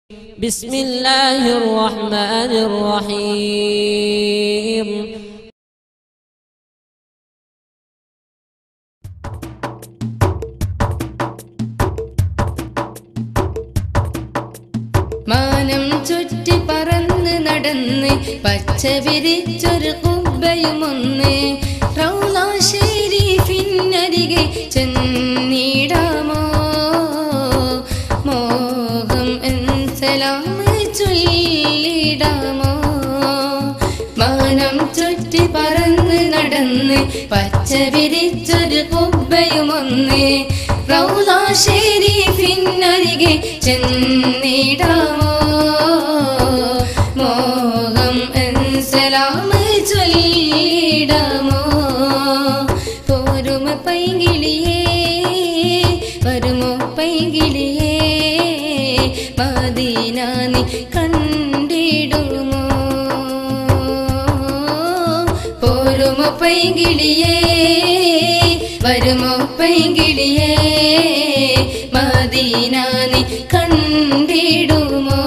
بسم الله الرحمن الرحيم മാനം ചുറ്റി പറന്ന് നടന്ന് പച്ച വിരിച്ചൊരു കുബ്ബയുമൊന്ന് റൗലാശ്ശേരി പിന്നരികെ ചെന്നിടാമോ മോഹം എൻസലാമ് ചൊല്ലിടാമോ മാനം ചുറ്റി പറന്ന് നടന്ന് പച്ച വിരിച്ചൊരു കുബ്ബയുമൊന്ന് റൗലാശ്ശേരി പിന്നരികെ ചെന്നിടാമോ മോഹം എൻസലാമ് ചൊല്ലിടാമോ പോരുമ പൈകിളിയേ വരുമോ പൈകിളിയേ മദീനാനി കണ്ടിടുമോ പോരുമോ പൈകിളിയേ വരുമോ പൈകിളിയേ മദീനാനി കണ്ടിടുമോ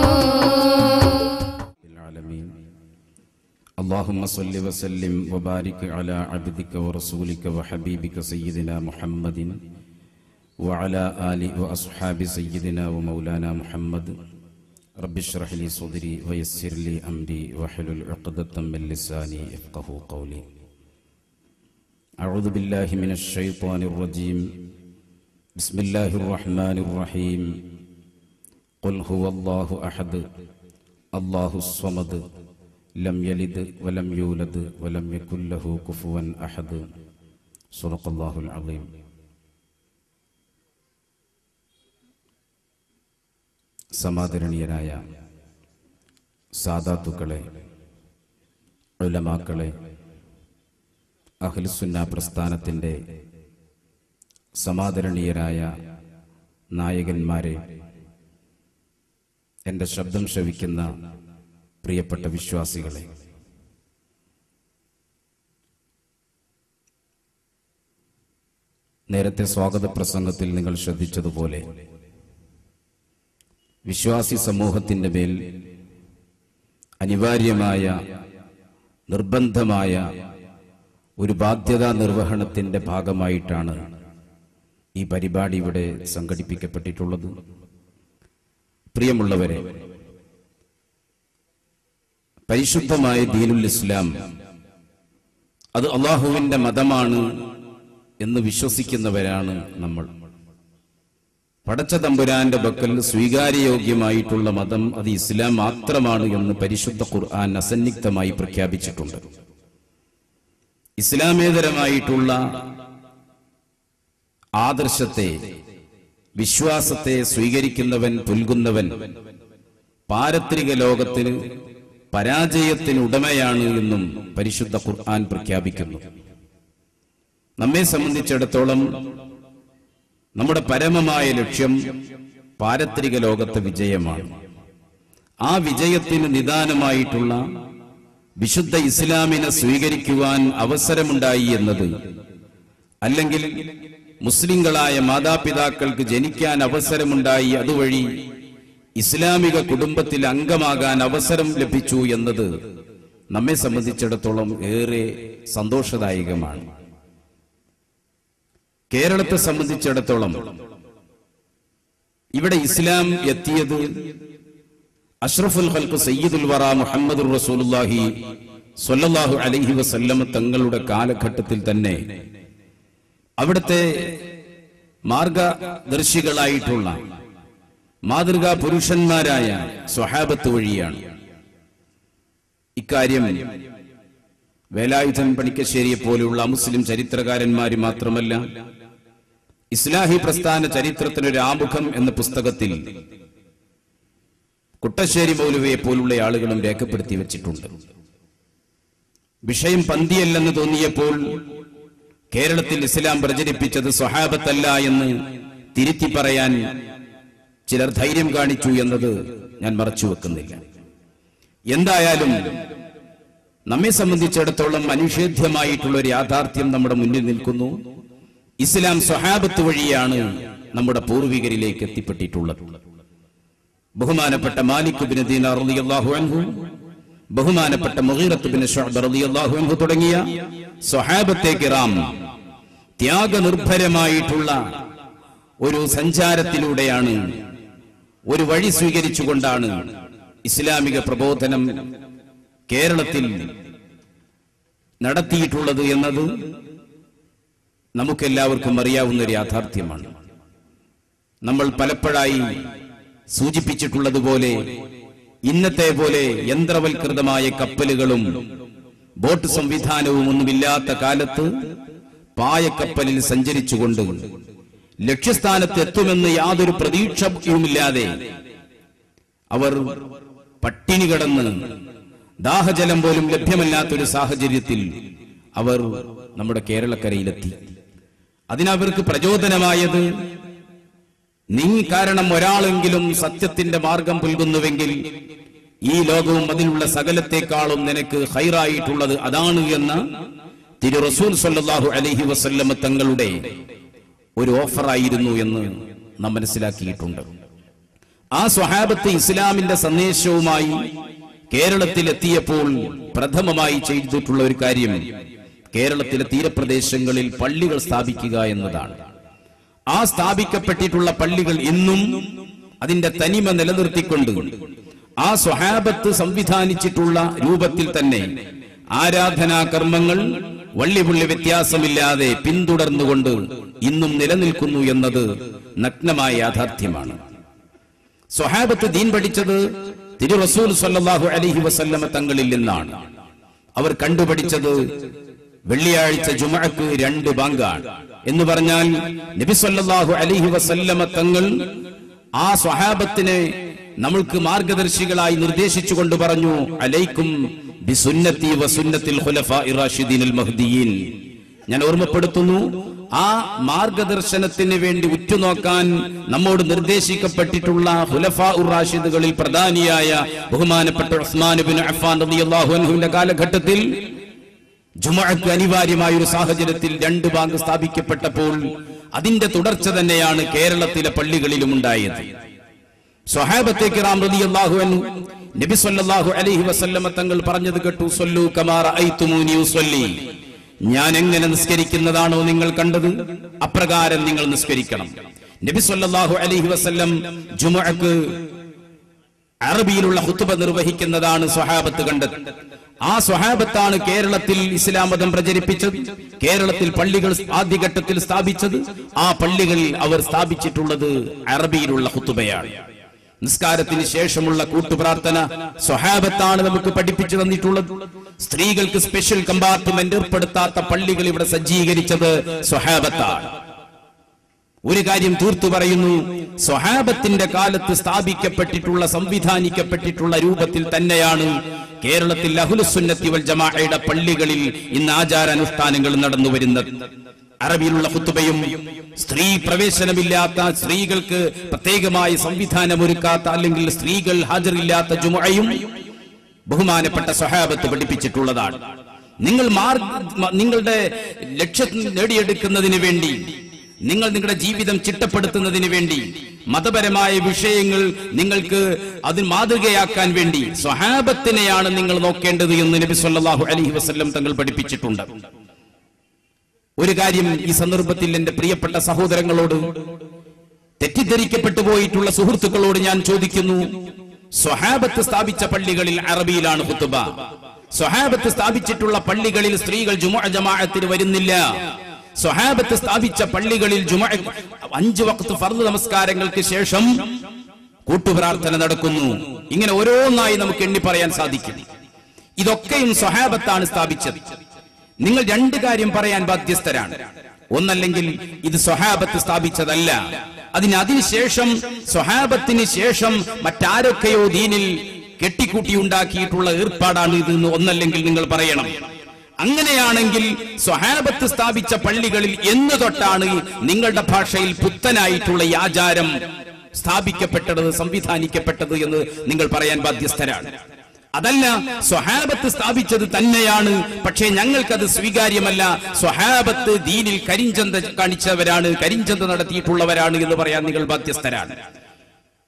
العالمين اللهم صل وسلم وبارك على عبدك ورسولك وحبيبك سيدنا محمد وعلى آل وأصحاب سيدنا ومولانا محمد رب اشرح لي صدري ويسر لي أمري واحلل عقدة من لساني يفقه قولي أعوذ بالله من الشيطان الرجيم بسم الله الرحمن الرحيم قل هو الله أحد الله الصمد لم يلد ولم يولد ولم يكن له كفوا أحد صدق الله العظيم സമാദരണീയരായ സാദാത്തുക്കളെ ഉലമാക്കളെ അഖിൽസുന്ന പ്രസ്ഥാനത്തിൻ്റെ സമാദരണീയരായ നായകന്മാരെ എൻ്റെ ശബ്ദം ശ്രവിക്കുന്ന പ്രിയപ്പെട്ട വിശ്വാസികളെ നേരത്തെ സ്വാഗത പ്രസംഗത്തിൽ നിങ്ങൾ ശ്രദ്ധിച്ചതുപോലെ വിശ്വാസി സമൂഹത്തിൻ്റെ മേൽ അനിവാര്യമായ നിർബന്ധമായ ഒരു ബാധ്യതാ നിർവഹണത്തിൻ്റെ ഭാഗമായിട്ടാണ് ഈ പരിപാടി ഇവിടെ സംഘടിപ്പിക്കപ്പെട്ടിട്ടുള്ളത് പ്രിയമുള്ളവരെ പരിശുദ്ധമായ ദീനുൽ ഇസ്ലാം അത് അള്ളാഹുവിന്റെ മതമാണ് എന്ന് വിശ്വസിക്കുന്നവരാണ് നമ്മൾ പടച്ച തമ്പുരാന്റെ ബക്കൽ സ്വീകാര്യയോഗ്യമായിട്ടുള്ള മതം അത് ഇസ്ലാം മാത്രമാണ് എന്ന് പരിശുദ്ധ ഖുർആൻ അസന്നിഗ്ധമായി പ്രഖ്യാപിച്ചിട്ടുണ്ട് ഇസ്ലാമേതരമായിട്ടുള്ള ആദർശത്തെ വിശ്വാസത്തെ സ്വീകരിക്കുന്നവൻ പുൽകുന്നവൻ പാരത്രിക ലോകത്തിന് പരാജയത്തിന് ഉടമയാണ് എന്നും പരിശുദ്ധ ഖുർആൻ പ്രഖ്യാപിക്കുന്നു നമ്മെ സംബന്ധിച്ചിടത്തോളം നമ്മുടെ പരമമായ ലക്ഷ്യം പാരത്രിക ലോകത്തെ വിജയമാണ് ആ വിജയത്തിന് നിദാനമായിട്ടുള്ള വിശുദ്ധ ഇസ്ലാമിനെ സ്വീകരിക്കുവാൻ അവസരമുണ്ടായി എന്നത് അല്ലെങ്കിൽ മുസ്ലിങ്ങളായ മാതാപിതാക്കൾക്ക് ജനിക്കാൻ അവസരമുണ്ടായി അതുവഴി ഇസ്ലാമിക കുടുംബത്തിൽ അംഗമാകാൻ അവസരം ലഭിച്ചു എന്നത് നമ്മെ സംബന്ധിച്ചിടത്തോളം ഏറെ സന്തോഷദായകമാണ് കേരളത്തെ സംബന്ധിച്ചിടത്തോളം ഇവിടെ ഇസ്ലാം എത്തിയത് അഷ്റഫുൽ ഹൽക്ക് സയ്യിദുൽ വറ മുഹമ്മദ് റസൂലുല്ലാഹി സ്വല്ലല്ലാഹു അലൈഹി വസല്ലം തങ്ങളുടെ കാലഘട്ടത്തിൽ തന്നെ അവിടുത്തെ മാർഗദർശികളായിട്ടുള്ള മാതൃകാ പുരുഷന്മാരായ സ്വഹാബത്ത് വഴിയാണ് ഇക്കാര്യം വേലായുധൻ പണിക്കശ്ശേരിയെ പോലെയുള്ള മുസ്ലിം ചരിത്രകാരന്മാര് മാത്രമല്ല ഇസ്ലാഹി പ്രസ്ഥാന ചരിത്രത്തിനൊരു ആമുഖം എന്ന പുസ്തകത്തിൽ കുട്ടശ്ശേരി മൗലവിയെ പോലുള്ള ആളുകളും രേഖപ്പെടുത്തി വെച്ചിട്ടുണ്ട് വിഷയം പന്തിയല്ലെന്ന് തോന്നിയപ്പോൾ കേരളത്തിൽ ഇസ്ലാം പ്രചരിപ്പിച്ചത് സ്വഹാബത്തല്ല എന്ന് തിരുത്തി പറയാൻ ചിലർ ധൈര്യം കാണിച്ചു എന്നത് ഞാൻ മറച്ചു വെക്കുന്നില്ല എന്തായാലും നമ്മെ സംബന്ധിച്ചിടത്തോളം അനിഷേധ്യമായിട്ടുള്ള ഒരു യാഥാർത്ഥ്യം നമ്മുടെ മുന്നിൽ നിൽക്കുന്നു ഇസ്ലാം സ്വഹാബത്ത് വഴിയാണ് നമ്മുടെ പൂർവികരിലേക്ക് എത്തിപ്പെട്ടിട്ടുള്ളത് ബഹുമാനപ്പെട്ട മാലിക് ബിൻ ദീനാർ റളിയല്ലാഹു അൻഹു ബഹുമാനപ്പെട്ട മുഗീറത്ത് ബിൻ ശുഅബ് റളിയല്ലാഹു അൻഹു തുടങ്ങിയ സ്വഹാബത്തെ കിറാം ത്യാഗനിർഭരമായിട്ടുള്ള ഒരു സഞ്ചാരത്തിലൂടെയാണ് ഒരു വഴി സ്വീകരിച്ചുകൊണ്ടാണ് ഇസ്ലാമിക പ്രബോധനം കേരളത്തിൽ നടത്തിയിട്ടുള്ളത് എന്നത് നമുക്കെല്ലാവർക്കും അറിയാവുന്ന ഒരു യാഥാർത്ഥ്യമാണ് നമ്മൾ പലപ്പോഴായി സൂചിപ്പിച്ചിട്ടുള്ളതുപോലെ ഇന്നത്തെ പോലെ യന്ത്രവൽകൃതമായ കപ്പലുകളും ബോട്ട് സംവിധാനവും ഒന്നുമില്ലാത്ത കാലത്ത് പായക്കപ്പലിൽ സഞ്ചരിച്ചുകൊണ്ട് ലക്ഷ്യസ്ഥാനത്ത് എത്തുമെന്ന് യാതൊരു പ്രതീക്ഷയുമില്ലാതെ അവർ പട്ടിണി കിടന്ന് ദാഹജലം പോലും ലഭ്യമല്ലാത്തൊരു സാഹചര്യത്തിൽ അവർ നമ്മുടെ കേരളക്കരയിലെത്തി അതിനവർക്ക് പ്രചോദനമായത് നീ കാരണം ഒരാളെങ്കിലും സത്യത്തിന്റെ മാർഗം പുൽകുന്നുവെങ്കിൽ ഈ ലോകവും അതിലുള്ള സകലത്തെക്കാളും നിനക്ക് ഹൈറായിട്ടുള്ളത് അതാണ് എന്ന തിരു റസൂൽ സല്ലല്ലാഹു അലൈഹി വസല്ലമ തങ്ങളുടെ ഒരു ഓഫറായിരുന്നു എന്ന് നാം മനസ്സിലാക്കിയിട്ടുണ്ട് ആ സ്വഹാബത്ത് ഇസ്ലാമിന്റെ സന്ദേശവുമായി കേരളത്തിൽ എത്തിയപ്പോൾ പ്രഥമമായി ചെയ്തിട്ടുള്ള ഒരു കാര്യം കേരളത്തിലെ തീരപ്രദേശങ്ങളിൽ പള്ളികൾ സ്ഥാപിക്കുക എന്നതാണ് ആ സ്ഥാപിക്കപ്പെട്ടിട്ടുള്ള പള്ളികൾ ഇന്നും അതിന്റെ തനിമ നിലനിർത്തിക്കൊണ്ട് ആ സ്വഹാബത്ത് സംവിധാനിച്ചിട്ടുള്ള രൂപത്തിൽ തന്നെ ആരാധനാ കർമ്മങ്ങൾ വള്ളിപുള്ളി വ്യത്യാസമില്ലാതെ പിന്തുടർന്നുകൊണ്ട് ഇന്നും നിലനിൽക്കുന്നു എന്നത് നഗ്നമായ യാഥാർത്ഥ്യമാണ് സ്വഹാബത്ത് ദീൻ പഠിച്ചത് തിരു റസൂൽ സല്ലല്ലാഹു അലൈഹി വസല്ലമ തങ്ങളിൽ നിന്നാണ് അവർ കണ്ടുപഠിച്ചത് വെള്ളിയാഴ്ച ജുമഅക്ക് രണ്ട് ബാങ്കാണ് എന്ന് പറഞ്ഞാൽ നബി സല്ലല്ലാഹു അലൈഹി വസല്ലമ തങ്ങൾ ആ സ്വഹാബത്തിനെ നമ്മൾക്ക് മാർഗദർശികളായി നിർദ്ദേശിച്ചുകൊണ്ട് പറഞ്ഞു അലൈക്കും ബിസുന്നത്തി വസുന്നത്തിൽ ഖുലഫാഇ റാഷിദീൻ മഹ്ദിയീൻ ഞാൻ ഓർമ്മപ്പെടുത്തുന്നു ആ മാർഗദർശനത്തിന് വേണ്ടി ഉറ്റുനോക്കാൻ നമ്മോട് നിർദ്ദേശിക്കപ്പെട്ടിട്ടുള്ള ഹുലഫാ ഉർ റാഷിദുകളിൽ പ്രധാനിയായ ബഹുമാനപ്പെട്ട ഉസ്മാൻ ബിൻ അഫ്ഫാൻ റളിയല്ലാഹു അൻഹുവിന്റെ കാലഘട്ടത്തിൽ ജുമഅക്ക് അനിവാര്യമായ ഒരു സാഹചര്യത്തിൽ രണ്ട് ബാങ്ക് സ്ഥാപിക്കപ്പെട്ടപ്പോൾ അതിന്റെ തുടർച്ച തന്നെയാണ് കേരളത്തിലെ പള്ളികളിലും ഉണ്ടായത് സ്വഹാബത്തെ കിറാം റളിയല്ലാഹു അൻഹു നബി സല്ലല്ലാഹു അലൈഹി വസല്ലമ തങ്ങൾ പറഞ്ഞത് കേട്ടു സല്ലു കമാ റഅയ്തുമൂനി ഉസല്ലി ഞാൻ എങ്ങനെ നിസ്കരിക്കുന്നതാണോ നിങ്ങൾ കണ്ടത് അപ്രകാരം നിങ്ങൾ നിസ്കരിക്കണം നബി സല്ലല്ലാഹു അലൈഹി വസല്ലം ജുമുഅക്ക് അറബിയിലുള്ള ഹുത്തുബ നിർവഹിക്കുന്നതാണ് സ്വഹാബത്ത് കണ്ടത് ആ സ്വഹാബത്താണ് കേരളത്തിൽ ഇസ്ലാം മതം പ്രചരിപ്പിച്ചത് കേരളത്തിൽ പള്ളികൾ ആദ്യഘട്ടത്തിൽ സ്ഥാപിച്ചത് ആ പള്ളികളിൽ അവർ സ്ഥാപിച്ചിട്ടുള്ളത് അറബിയിലുള്ള ഹുത്തുബയാണ് നിസ്കാരത്തിന് ശേഷമുള്ള കൂട്ടുപ്രാർത്ഥന സ്വഹാബത്താണ് നമുക്ക് പഠിപ്പിച്ചു തന്നിട്ടുള്ളത് സ്ത്രീകൾക്ക് സ്പെഷ്യൽ കമ്പാർട്ട്മെന്റ് ഏർപ്പെടുത്താത്ത പള്ളികൾ ഇവിടെ സജ്ജീകരിച്ചത് സ്വഹാബത്താണ് ഒരു കാര്യം തീർത്തു പറയുന്നു സ്വഹാബത്തിന്റെ കാലത്ത് സ്ഥാപിക്കപ്പെട്ടിട്ടുള്ള സംവിധാനിക്കപ്പെട്ടിട്ടുള്ള രൂപത്തിൽ തന്നെയാണ് കേരളത്തിൽ അഹുലുസുന്നത്തി വൽ ജമാഅയുടെ പള്ളികളിൽ ഇന്ന് ആചാരാനുഷ്ഠാനങ്ങൾ നടന്നു വരുന്നത് അറബിയിലുള്ള കുത്തുബയും സ്ത്രീ പ്രവേശനമില്ലാത്ത സ്ത്രീകൾക്ക് പ്രത്യേകമായി സംവിധാനമൊരുക്കാത്ത അല്ലെങ്കിൽ സ്ത്രീകൾ ഹാജരില്ലാത്ത ജുമയും ബഹുമാനപ്പെട്ട സ്വഹാബത്ത് പഠിപ്പിച്ചിട്ടുള്ളതാണ് നിങ്ങൾ മാർഗ നിങ്ങളുടെ ലക്ഷ്യം നേടിയെടുക്കുന്നതിന് വേണ്ടി നിങ്ങൾ നിങ്ങളുടെ ജീവിതം ചിട്ടപ്പെടുത്തുന്നതിന് വേണ്ടി മതപരമായ വിഷയങ്ങൾ നിങ്ങൾക്ക് അതിൽ മാതൃകയാക്കാൻ വേണ്ടി സ്വഹാബത്തിനെയാണ് നിങ്ങൾ നോക്കേണ്ടത് എന്ന് നബി സല്ലല്ലാഹു അലൈഹി വസല്ലം തങ്ങൾ പഠിപ്പിച്ചിട്ടുണ്ട് ഒരു കാര്യം ഈ സന്ദർഭത്തിൽ എന്റെ പ്രിയപ്പെട്ട സഹോദരങ്ങളോട് തെറ്റിദ്ധരിക്കപ്പെട്ടു പോയിട്ടുള്ള സുഹൃത്തുക്കളോട് ഞാൻ ചോദിക്കുന്നു സ്വഹാബത്ത് സ്ഥാപിച്ച പള്ളികളിൽ അറബിയിലാണ് ഹുത്തുബ സ്വഹാബത്ത് സ്ഥാപിച്ചിട്ടുള്ള പള്ളികളിൽ സ്ത്രീകൾ ജുമുഅ ജമാഅത്തിന് വരുന്നില്ല സ്വഹാബത്ത് സ്ഥാപിച്ച പള്ളികളിൽ ജുമുഅ അഞ്ചു വക്ത് ഫർദ് നമസ്കാരങ്ങൾക്ക് ശേഷം കൂട്ടുപ്രാർത്ഥന നടക്കുന്നു ഇങ്ങനെ ഓരോന്നായി നമുക്ക് എണ്ണി പറയാൻ സാധിക്കും ഇതൊക്കെയും സ്വഹാബത്താണ് സ്ഥാപിച്ചത് നിങ്ങൾ രണ്ട് കാര്യം പറയാൻ ബാധ്യസ്ഥരാണ് ഒന്നല്ലെങ്കിൽ ഇത് സ്വഹാബത്ത് സ്ഥാപിച്ചതല്ല അതിന് അതിനുശേഷം സ്വഹാബത്തിന് ശേഷം മറ്റാരൊക്കെയോ ദീനിൽ കെട്ടിക്കൂട്ടി ഉണ്ടാക്കിയിട്ടുള്ള ഏർപ്പാടാണ് ഇത് എന്ന് ഒന്നല്ലെങ്കിൽ നിങ്ങൾ പറയണം അങ്ങനെയാണെങ്കിൽ സ്വഹാബത്ത് സ്ഥാപിച്ച പള്ളികളിൽ എന്ന് തൊട്ടാണ് നിങ്ങളുടെ ഭാഷയിൽ പുത്തനായിട്ടുള്ള ഈ ആചാരം സ്ഥാപിക്കപ്പെട്ടത് സംവിധാനിക്കപ്പെട്ടത് എന്ന് നിങ്ങൾ പറയാൻ ബാധ്യസ്ഥരാണ് അതല്ല സ്വഹാബത്ത് സ്ഥാപിച്ചത് തന്നെയാണ് പക്ഷേ ഞങ്ങൾക്കത് സ്വീകാര്യമല്ല സ്വഹാബത്ത് ദീനിൽ കരിഞ്ചന്ത കാണിച്ചവരാണ് കരിഞ്ചന്ത നടത്തിയിട്ടുള്ളവരാണ് എന്ന് പറയാൻ നിങ്ങൾ ബാധ്യസ്ഥരാണ്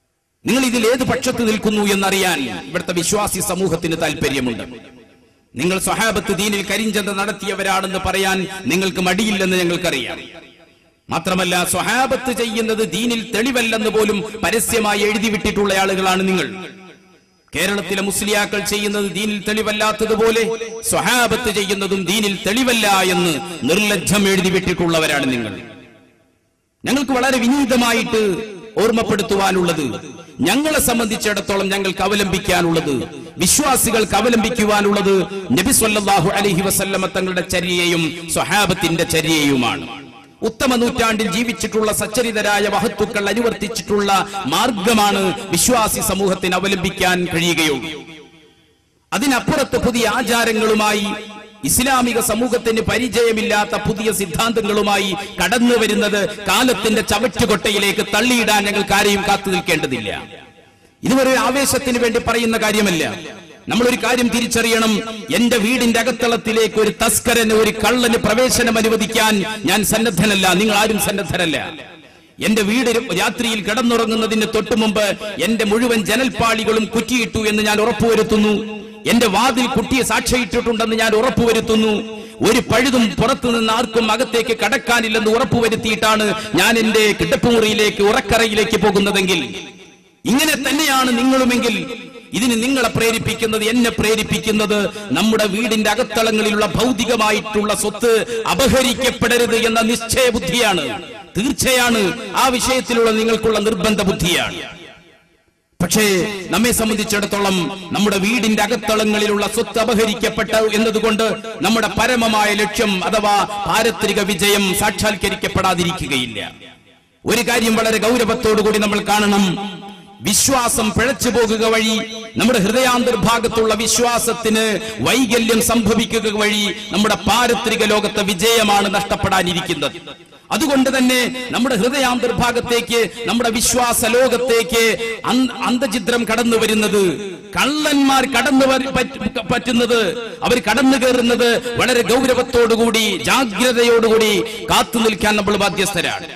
നിങ്ങൾ ഇതിൽ ഏത് പക്ഷത്ത് നിൽക്കുന്നു എന്നറിയാൻ ഇവിടുത്തെ വിശ്വാസി സമൂഹത്തിന് താല്പര്യമുണ്ട് നിങ്ങൾ സ്വഹാബത്ത് ദീനിൽ കരിഞ്ചന്ത നടത്തിയവരാണെന്ന് പറയാൻ നിങ്ങൾക്ക് മടിയില്ലെന്ന് ഞങ്ങൾക്കറിയാം മാത്രമല്ല സ്വഹാബത്ത് ചെയ്യുന്നത് ദീനിൽ തെളിവല്ലെന്ന് പോലും പരസ്യമായി എഴുതി വിട്ടിട്ടുള്ള ആളുകളാണ് നിങ്ങൾ കേരളത്തിലെ മുസ്ലിയാക്കൾ ചെയ്യുന്നത് ദീനിൽ തെളിവല്ലാത്തതുപോലെ സ്വഹാബത്ത് ചെയ്യുന്നതും ദീനിൽ തെളിവല്ല എന്ന് നിർലജ്ജം എഴുതി വിട്ടിട്ടുള്ളവരാണ് നിങ്ങൾ ഞങ്ങൾക്ക് വളരെ വിനീതമായിട്ട് ഓർമ്മപ്പെടുത്തുവാനുള്ളത് ഞങ്ങളെ സംബന്ധിച്ചിടത്തോളം ഞങ്ങൾക്ക് അവലംബിക്കാനുള്ളത് വിശ്വാസികൾക്ക് അവലംബിക്കുവാനുള്ളത് നബി സല്ലല്ലാഹു അലൈഹി വസല്ലമ തങ്ങളുടെ ചര്യയും സ്വഹാബത്തിന്റെ ചര്യയുമാണ് ഉത്തമ നൂറ്റാണ്ടിൽ ജീവിച്ചിട്ടുള്ള സച്ചരിതരായ മഹത്തുക്കൾ അനുവർത്തിച്ചിട്ടുള്ള മാർഗമാണ് വിശ്വാസി സമൂഹത്തിന് അവലംബിക്കാൻ കഴിയുകയുള്ളൂ അതിനപ്പുറത്ത് പുതിയ ആചാരങ്ങളുമായി ഇസ്ലാമിക സമൂഹത്തിന് പരിചയമില്ലാത്ത പുതിയ സിദ്ധാന്തങ്ങളുമായി കടന്നു വരുന്നത് കാലത്തിന്റെ ചവറ്റുകൊട്ടയിലേക്ക് തള്ളിയിടാൻ ഞങ്ങൾക്ക് ആരെയും കാത്തു നിൽക്കേണ്ടതില്ല ഇതുവരെ ആവേശത്തിന് വേണ്ടി പറയുന്ന കാര്യമല്ല നമ്മളൊരു കാര്യം തിരിച്ചറിയണം എന്റെ വീടിന്റെ അകത്തളത്തിലേക്ക് ഒരു തസ്കരന് ഒരു കള്ളന് പ്രവേശനം അനുവദിക്കാൻ ഞാൻ സന്നദ്ധനല്ല നിങ്ങൾ ആരും സന്നദ്ധരല്ല എന്റെ വീട് രാത്രിയിൽ കിടന്നുറങ്ങുന്നതിന് തൊട്ടു മുമ്പ് എന്റെ മുഴുവൻ ജനൽപ്പാളികളും കുറ്റിയിട്ടു എന്ന് ഞാൻ ഉറപ്പുവരുത്തുന്നു എന്റെ വാതിൽ കുട്ടിയെ സാക്ഷിയിട്ടിട്ടുണ്ടെന്ന് ഞാൻ ഉറപ്പുവരുത്തുന്നു ഒരു പഴുതും പുറത്തു നിന്ന് ആർക്കും അകത്തേക്ക് കടക്കാനില്ലെന്ന് ഉറപ്പുവരുത്തിയിട്ടാണ് ഞാൻ എന്റെ കിടപ്പുമുറിയിലേക്ക് ഉറക്കറയിലേക്ക് പോകുന്നതെങ്കിൽ ഇങ്ങനെ തന്നെയാണ് നിങ്ങളുമെങ്കിൽ ഇതിന് നിങ്ങളെ പ്രേരിപ്പിക്കുന്നത് എന്നെ പ്രേരിപ്പിക്കുന്നത് നമ്മുടെ വീടിന്റെ അകത്തളങ്ങളിലുള്ള ഭൗതികമായിട്ടുള്ള സ്വത്ത് അപഹരിക്കപ്പെടരുത് എന്ന നിശ്ചയ ബുദ്ധിയാണ് തീർച്ചയാണ് ആ വിഷയത്തിലുള്ള നിങ്ങൾക്കുള്ള നിർബന്ധ ബുദ്ധിയാണ് പക്ഷേ നമ്മെ സംബന്ധിച്ചിടത്തോളം നമ്മുടെ വീടിന്റെ അകത്തളങ്ങളിലുള്ള സ്വത്ത് അപഹരിക്കപ്പെട്ട എന്നതുകൊണ്ട് നമ്മുടെ പരമമായ ലക്ഷ്യം അഥവാ പാരത്രിക വിജയം സാക്ഷാത്കരിക്കപ്പെടാതിരിക്കുകയില്ല ഒരു കാര്യം വളരെ ഗൗരവത്തോടുകൂടി നമ്മൾ കാണണം വിശ്വാസം പിഴച്ചു പോകുക വഴി നമ്മുടെ ഹൃദയാന്തർഭാഗത്തുള്ള വിശ്വാസത്തിന് വൈകല്യം സംഭവിക്കുക വഴി നമ്മുടെ പാരത്രിക ലോകത്തെ വിജയമാണ് നഷ്ടപ്പെടാനിരിക്കുന്നത് അതുകൊണ്ട് തന്നെ നമ്മുടെ ഹൃദയാന്തർഭാഗത്തേക്ക് നമ്മുടെ വിശ്വാസ ലോകത്തേക്ക് അന്ത- അന്തചിത്രം കടന്നു വരുന്നത് കള്ളന്മാർ കടന്നു വര- പറ്റ- പറ്റുന്നത് അവർ കടന്നു കയറുന്നത് വളരെ ഗൗരവത്തോടുകൂടി ജാഗ്രതയോടുകൂടി കാത്തു നിൽക്കാൻ നമ്മൾ ബാധ്യസ്ഥരാണ്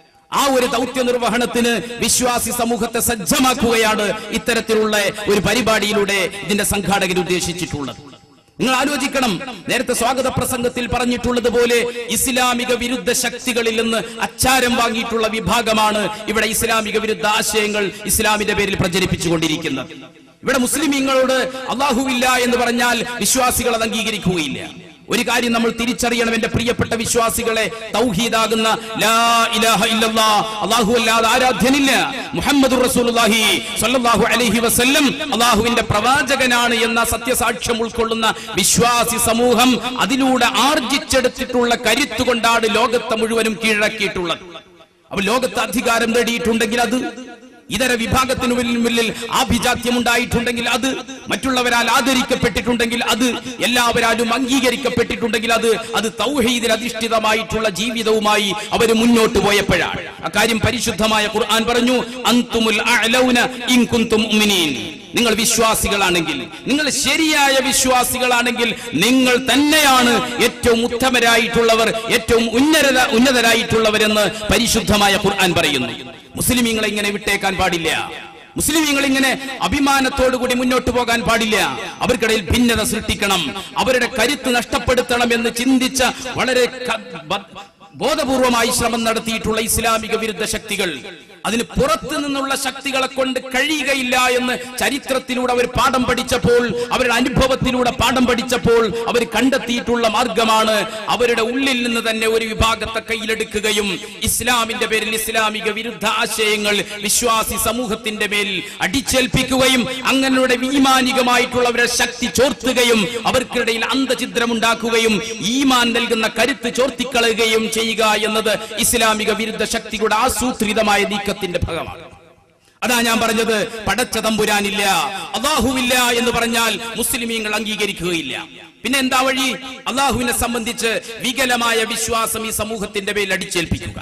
ആ ഒരു ദൗത്യ നിർവഹണത്തിന് വിശ്വാസി സമൂഹത്തെ സജ്ജമാക്കുകയാണ് ഇത്തരത്തിലുള്ള ഒരു പരിപാടിയിലൂടെ ഇതിന്റെ സംഘാടകർ ഉദ്ദേശിച്ചിട്ടുള്ളത് നിങ്ങൾ ആലോചിക്കണം നേരത്തെ സ്വാഗത പ്രസംഗത്തിൽ പറഞ്ഞിട്ടുള്ളത് പോലെ ഇസ്ലാമിക വിരുദ്ധ ശക്തികളിൽ നിന്ന് അച്ചാരം വാങ്ങിയിട്ടുള്ള വിഭാഗമാണ് ഇവിടെ ഇസ്ലാമിക വിരുദ്ധ ആശയങ്ങൾ ഇസ്ലാമിന്റെ പേരിൽ പ്രചരിപ്പിച്ചുകൊണ്ടിരിക്കുന്നത് ഇവിടെ മുസ്ലിമീങ്ങളോട് അള്ളാഹുവില്ല എന്ന് പറഞ്ഞാൽ വിശ്വാസികൾ അത് അംഗീകരിക്കുകയില്ല ഒരു കാര്യം നമ്മൾ തിരിച്ചറിയണം എന്റെ പ്രിയപ്പെട്ട വിശ്വാസികളെ തൗഹീദാകുന്ന ലാ ഇലാഹ ഇല്ലല്ലാ അല്ലാഹു അല്ലാതെ ആരാധ്യനില്ല മുഹമ്മദ് റസൂലുള്ളാഹി സ്വല്ലല്ലാഹു അലൈഹി വസല്ലം അള്ളാഹുവിന്റെ പ്രവാചകനാണ് എന്ന സത്യസാക്ഷ്യം ഉൾക്കൊള്ളുന്ന വിശ്വാസി സമൂഹം അതിലൂടെ ആർജിച്ചെടുത്തിട്ടുള്ള കരുത്തുകൊണ്ടാണ് ലോകത്തെ മുഴുവനും കീഴടക്കിയിട്ടുള്ളത് അപ്പൊ ലോകത്ത് അധികാരം നേടിയിട്ടുണ്ടെങ്കിൽ അത് ഇതര വിഭാഗത്തിനു മുന്നിൽ ആഭിജാത്യം ഉണ്ടായിട്ടുണ്ടെങ്കിൽ അത് മറ്റുള്ളവരാൽ ആദരിക്കപ്പെട്ടിട്ടുണ്ടെങ്കിൽ അത് എല്ലാവരാലും അംഗീകരിക്കപ്പെട്ടിട്ടുണ്ടെങ്കിൽ അത് അത് തൗഹീദിൽ അധിഷ്ഠിതമായിട്ടുള്ള ജീവിതവുമായി അവർ മുന്നോട്ട് പോയപ്പോഴാണ് അക്കാര്യം പരിശുദ്ധമായ ഖുർആൻ പറഞ്ഞു അന്തുമുൽ അഅലൗന ഇൻ കുന്തും മുഅ്മിനീൻ നിങ്ങൾ വിശ്വാസികളാണെങ്കിൽ നിങ്ങൾ ശരിയായ വിശ്വാസികളാണെങ്കിൽ നിങ്ങൾ തന്നെയാണ് ഏറ്റവും ഉത്തമരായിട്ടുള്ളവർ ഏറ്റവും ഉന്നത ഉന്നതരായിട്ടുള്ളവരെന്ന് പരിശുദ്ധമായ ഖുർആൻ പറയുന്നു മുസ്ലിമീങ്ങളെ ഇങ്ങനെ വിട്ടേക്കാൻ പാടില്ല മുസ്ലിമീങ്ങൾ ഇങ്ങനെ അഭിമാനത്തോടുകൂടി മുന്നോട്ട് പോകാൻ പാടില്ല അവർക്കിടയിൽ ഭിന്നത സൃഷ്ടിക്കണം അവരുടെ കരുത്ത് നഷ്ടപ്പെടുത്തണം എന്ന് ചിന്തിച്ച വളരെ ക- ബ- ബോധപൂർവമായി ശ്രമം നടത്തിയിട്ടുള്ള ഇസ്ലാമിക വിരുദ്ധ ശക്തികൾ അതിന് പുറത്തു നിന്നുള്ള ശക്തികളെ കൊണ്ട് കഴിയുകയില്ല എന്ന് ചരിത്രത്തിലൂടെ അവർ പാഠം പഠിച്ചപ്പോൾ അവരുടെ അനുഭവത്തിലൂടെ പാഠം പഠിച്ചപ്പോൾ അവർ കണ്ടെത്തിയിട്ടുള്ള മാർഗമാണ് അവരുടെ ഉള്ളിൽ നിന്ന് തന്നെ ഒരു വിഭാഗത്തെ കയ്യിലെടുക്കുകയും ഇസ്ലാമിന്റെ പേരിൽ ഇസ്ലാമിക വിരുദ്ധ ആശയങ്ങൾ വിശ്വാസി സമൂഹത്തിന്റെ മേൽ അടിച്ചേൽപ്പിക്കുകയും അങ്ങനെയുടെ ഈമാനികമായിട്ടുള്ളവരെ ശക്തി ചോർത്തുകയും അവർക്കിടയിൽ അന്തചിദ്രമുണ്ടാക്കുകയും ഈമാൻ നൽകുന്ന കരുത്ത് ചോർത്തിക്കളയുകയും ചെയ്യുക എന്നത് ഇസ്ലാമിക വിരുദ്ധ ശക്തിയുടെ ആസൂത്രിതമായ നീക്കത്തിന്റെ ഭാഗമാണ് അതാ ഞാൻ പറഞ്ഞത് പടച്ച തമ്പുരാനില്ല അള്ളാഹുവില്ല എന്ന് പറഞ്ഞാൽ മുസ്ലിമീങ്ങൾ അംഗീകരിക്കുകയില്ല പിന്നെ എന്താ വഴി അള്ളാഹുവിനെ സംബന്ധിച്ച് വികലമായ വിശ്വാസം ഈ സമൂഹത്തിന്റെ മേൽ അടിച്ചേൽപ്പിക്കുക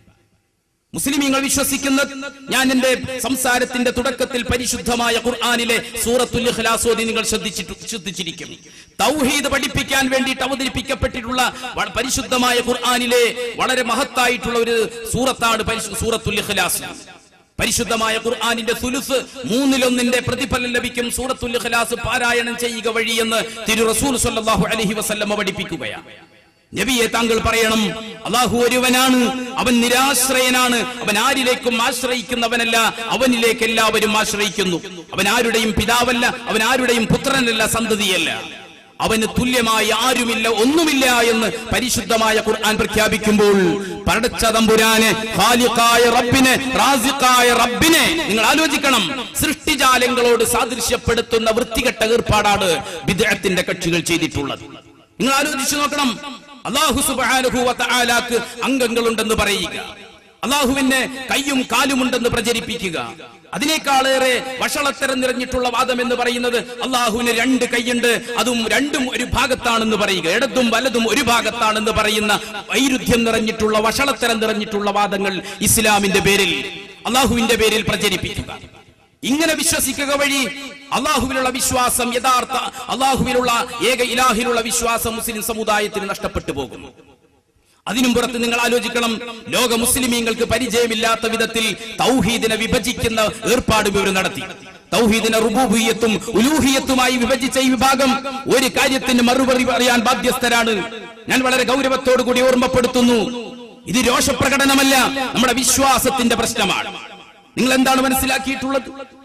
മുസ്ലിമീങ്ങൾ വിശ്വസിക്കുന്ന ഞാൻ എന്റെ സംസാരത്തിന്റെ തുടക്കത്തിൽ പരിശുദ്ധമായ ഖുർആനിലെ സൂറത്തുൽ ഇഖ്ലാസ് ഓതി നിങ്ങൾ ശ്രദ്ധിച്ചിട്ടു ശ്രദ്ധിച്ചിരിക്കും തൗഹീദ് പഠിപ്പിക്കാൻ വേണ്ടിയിട്ട് അവതരിപ്പിക്കപ്പെട്ടിട്ടുള്ള വ- പരിശുദ്ധമായ ഖുർആനിലെ വളരെ മഹത്തായിട്ടുള്ള ഒരു സൂറത്താണ് പരിശു- സൂറത്തുൽ ഇഖ്ലാസ് പരിശുദ്ധമായ ഖുർആാനിന്റെ സുലുസ് മൂന്നിലൊന്നിന്റെ പ്രതിഫലം ലഭിക്കും സൂറത്തുൽ ഇഖ്ലാസ് പാരായണം ചെയ്യുക വഴിയെന്ന് തിരു റസൂൽ സല്ലല്ലാഹു അലൈഹി വസല്ലമ പഠിപ്പിക്കുകയാണ് നബിയെ താങ്കൾ പറയണം അള്ളാഹു ഒരുവനാണ് അവൻ നിരാശ്രയനാണ് അവൻ ആരിലേക്കും ആശ്രയിക്കുന്നവനല്ല അവനിലേക്ക് എല്ലാവരും ആശ്രയിക്കുന്നു അവൻ ആരുടെയും പിതാവല്ല അവൻ ആരുടെയും പുത്രനല്ല സന്തതിയല്ല അവന് തുല്യമായി ആരുമില്ല ഒന്നുമില്ല എന്ന് പരിശുദ്ധമായ ഖുർആൻ പ്രഖ്യാപിക്കുമ്പോൾ പടച്ച തമ്പുരാന് ഖാലിഖായ റബ്ബിനെ റാസിഖായ റബ്ബിനെ നിങ്ങൾ ആലോചിക്കണം സൃഷ്ടിജാലങ്ങളോട് സാദൃശ്യപ്പെടുത്തുന്ന വൃത്തികെട്ട ഏർപ്പാടാണ് വിദേഹത്തിന്റെ കക്ഷികൾ ചെയ്തിട്ടുള്ളത് നിങ്ങൾ ആലോചിച്ചു നോക്കണം അള്ളാഹു സുബ്ഹാനഹു വ തആലാക്ക് അംഗങ്ങളുണ്ടെന്ന് പറയുക അള്ളാഹുവിന് കയ്യും കാലുമുണ്ടെന്ന് പ്രചരിപ്പിക്കുക അതിനേക്കാളേറെ വഷളത്തരം നിറഞ്ഞിട്ടുള്ള വാദം എന്ന് പറയുന്നത് അള്ളാഹുവിന് രണ്ട് കൈയുണ്ട് അതും രണ്ടും ഒരു ഭാഗത്താണെന്ന് പറയുക ഇടതും വലതും ഒരു ഭാഗത്താണെന്ന് പറയുന്ന വൈരുദ്ധ്യം നിറഞ്ഞിട്ടുള്ള വഷളത്തരം നിറഞ്ഞിട്ടുള്ള വാദങ്ങൾ ഇസ്ലാമിന്റെ പേരിൽ അള്ളാഹുവിന്റെ പേരിൽ പ്രചരിപ്പിക്കുക ഇങ്ങനെ വിശ്വസിക്കുക വഴി അള്ളാഹുവിലുള്ള വിശ്വാസം യഥാർത്ഥ അള്ളാഹുവിലുള്ള ഏക ഇലാഹിലുള്ള വിശ്വാസം മുസ്ലിം സമുദായത്തിന് നഷ്ടപ്പെട്ടു പോകുന്നു അതിനും പുറത്ത് നിങ്ങൾ ആലോചിക്കണം ലോക മുസ്ലിമീങ്ങൾക്ക് പരിചയമില്ലാത്ത വിധത്തിൽ തൗഹീദിനെ വിഭജിക്കുന്ന ഏർപ്പാട് ഇവർ നടത്തി തൗഹീദിനെ റുബൂബിയത്തും ഉലൂഹിയത്തുമായി വിഭജിച്ച ഈ വിഭാഗം ഒരു കാര്യത്തിന് മറുപടി പറയാൻ ബാധ്യസ്ഥരാണ് ഞാൻ വളരെ ഗൗരവത്തോടു കൂടി ഓർമ്മപ്പെടുത്തുന്നു ഇത് രോഷപ്രകടനമല്ല നമ്മുടെ വിശ്വാസത്തിന്റെ പ്രശ്നമാണ് നിങ്ങൾ എന്താണ് മനസ്സിലാക്കിയിട്ടുള്ളത്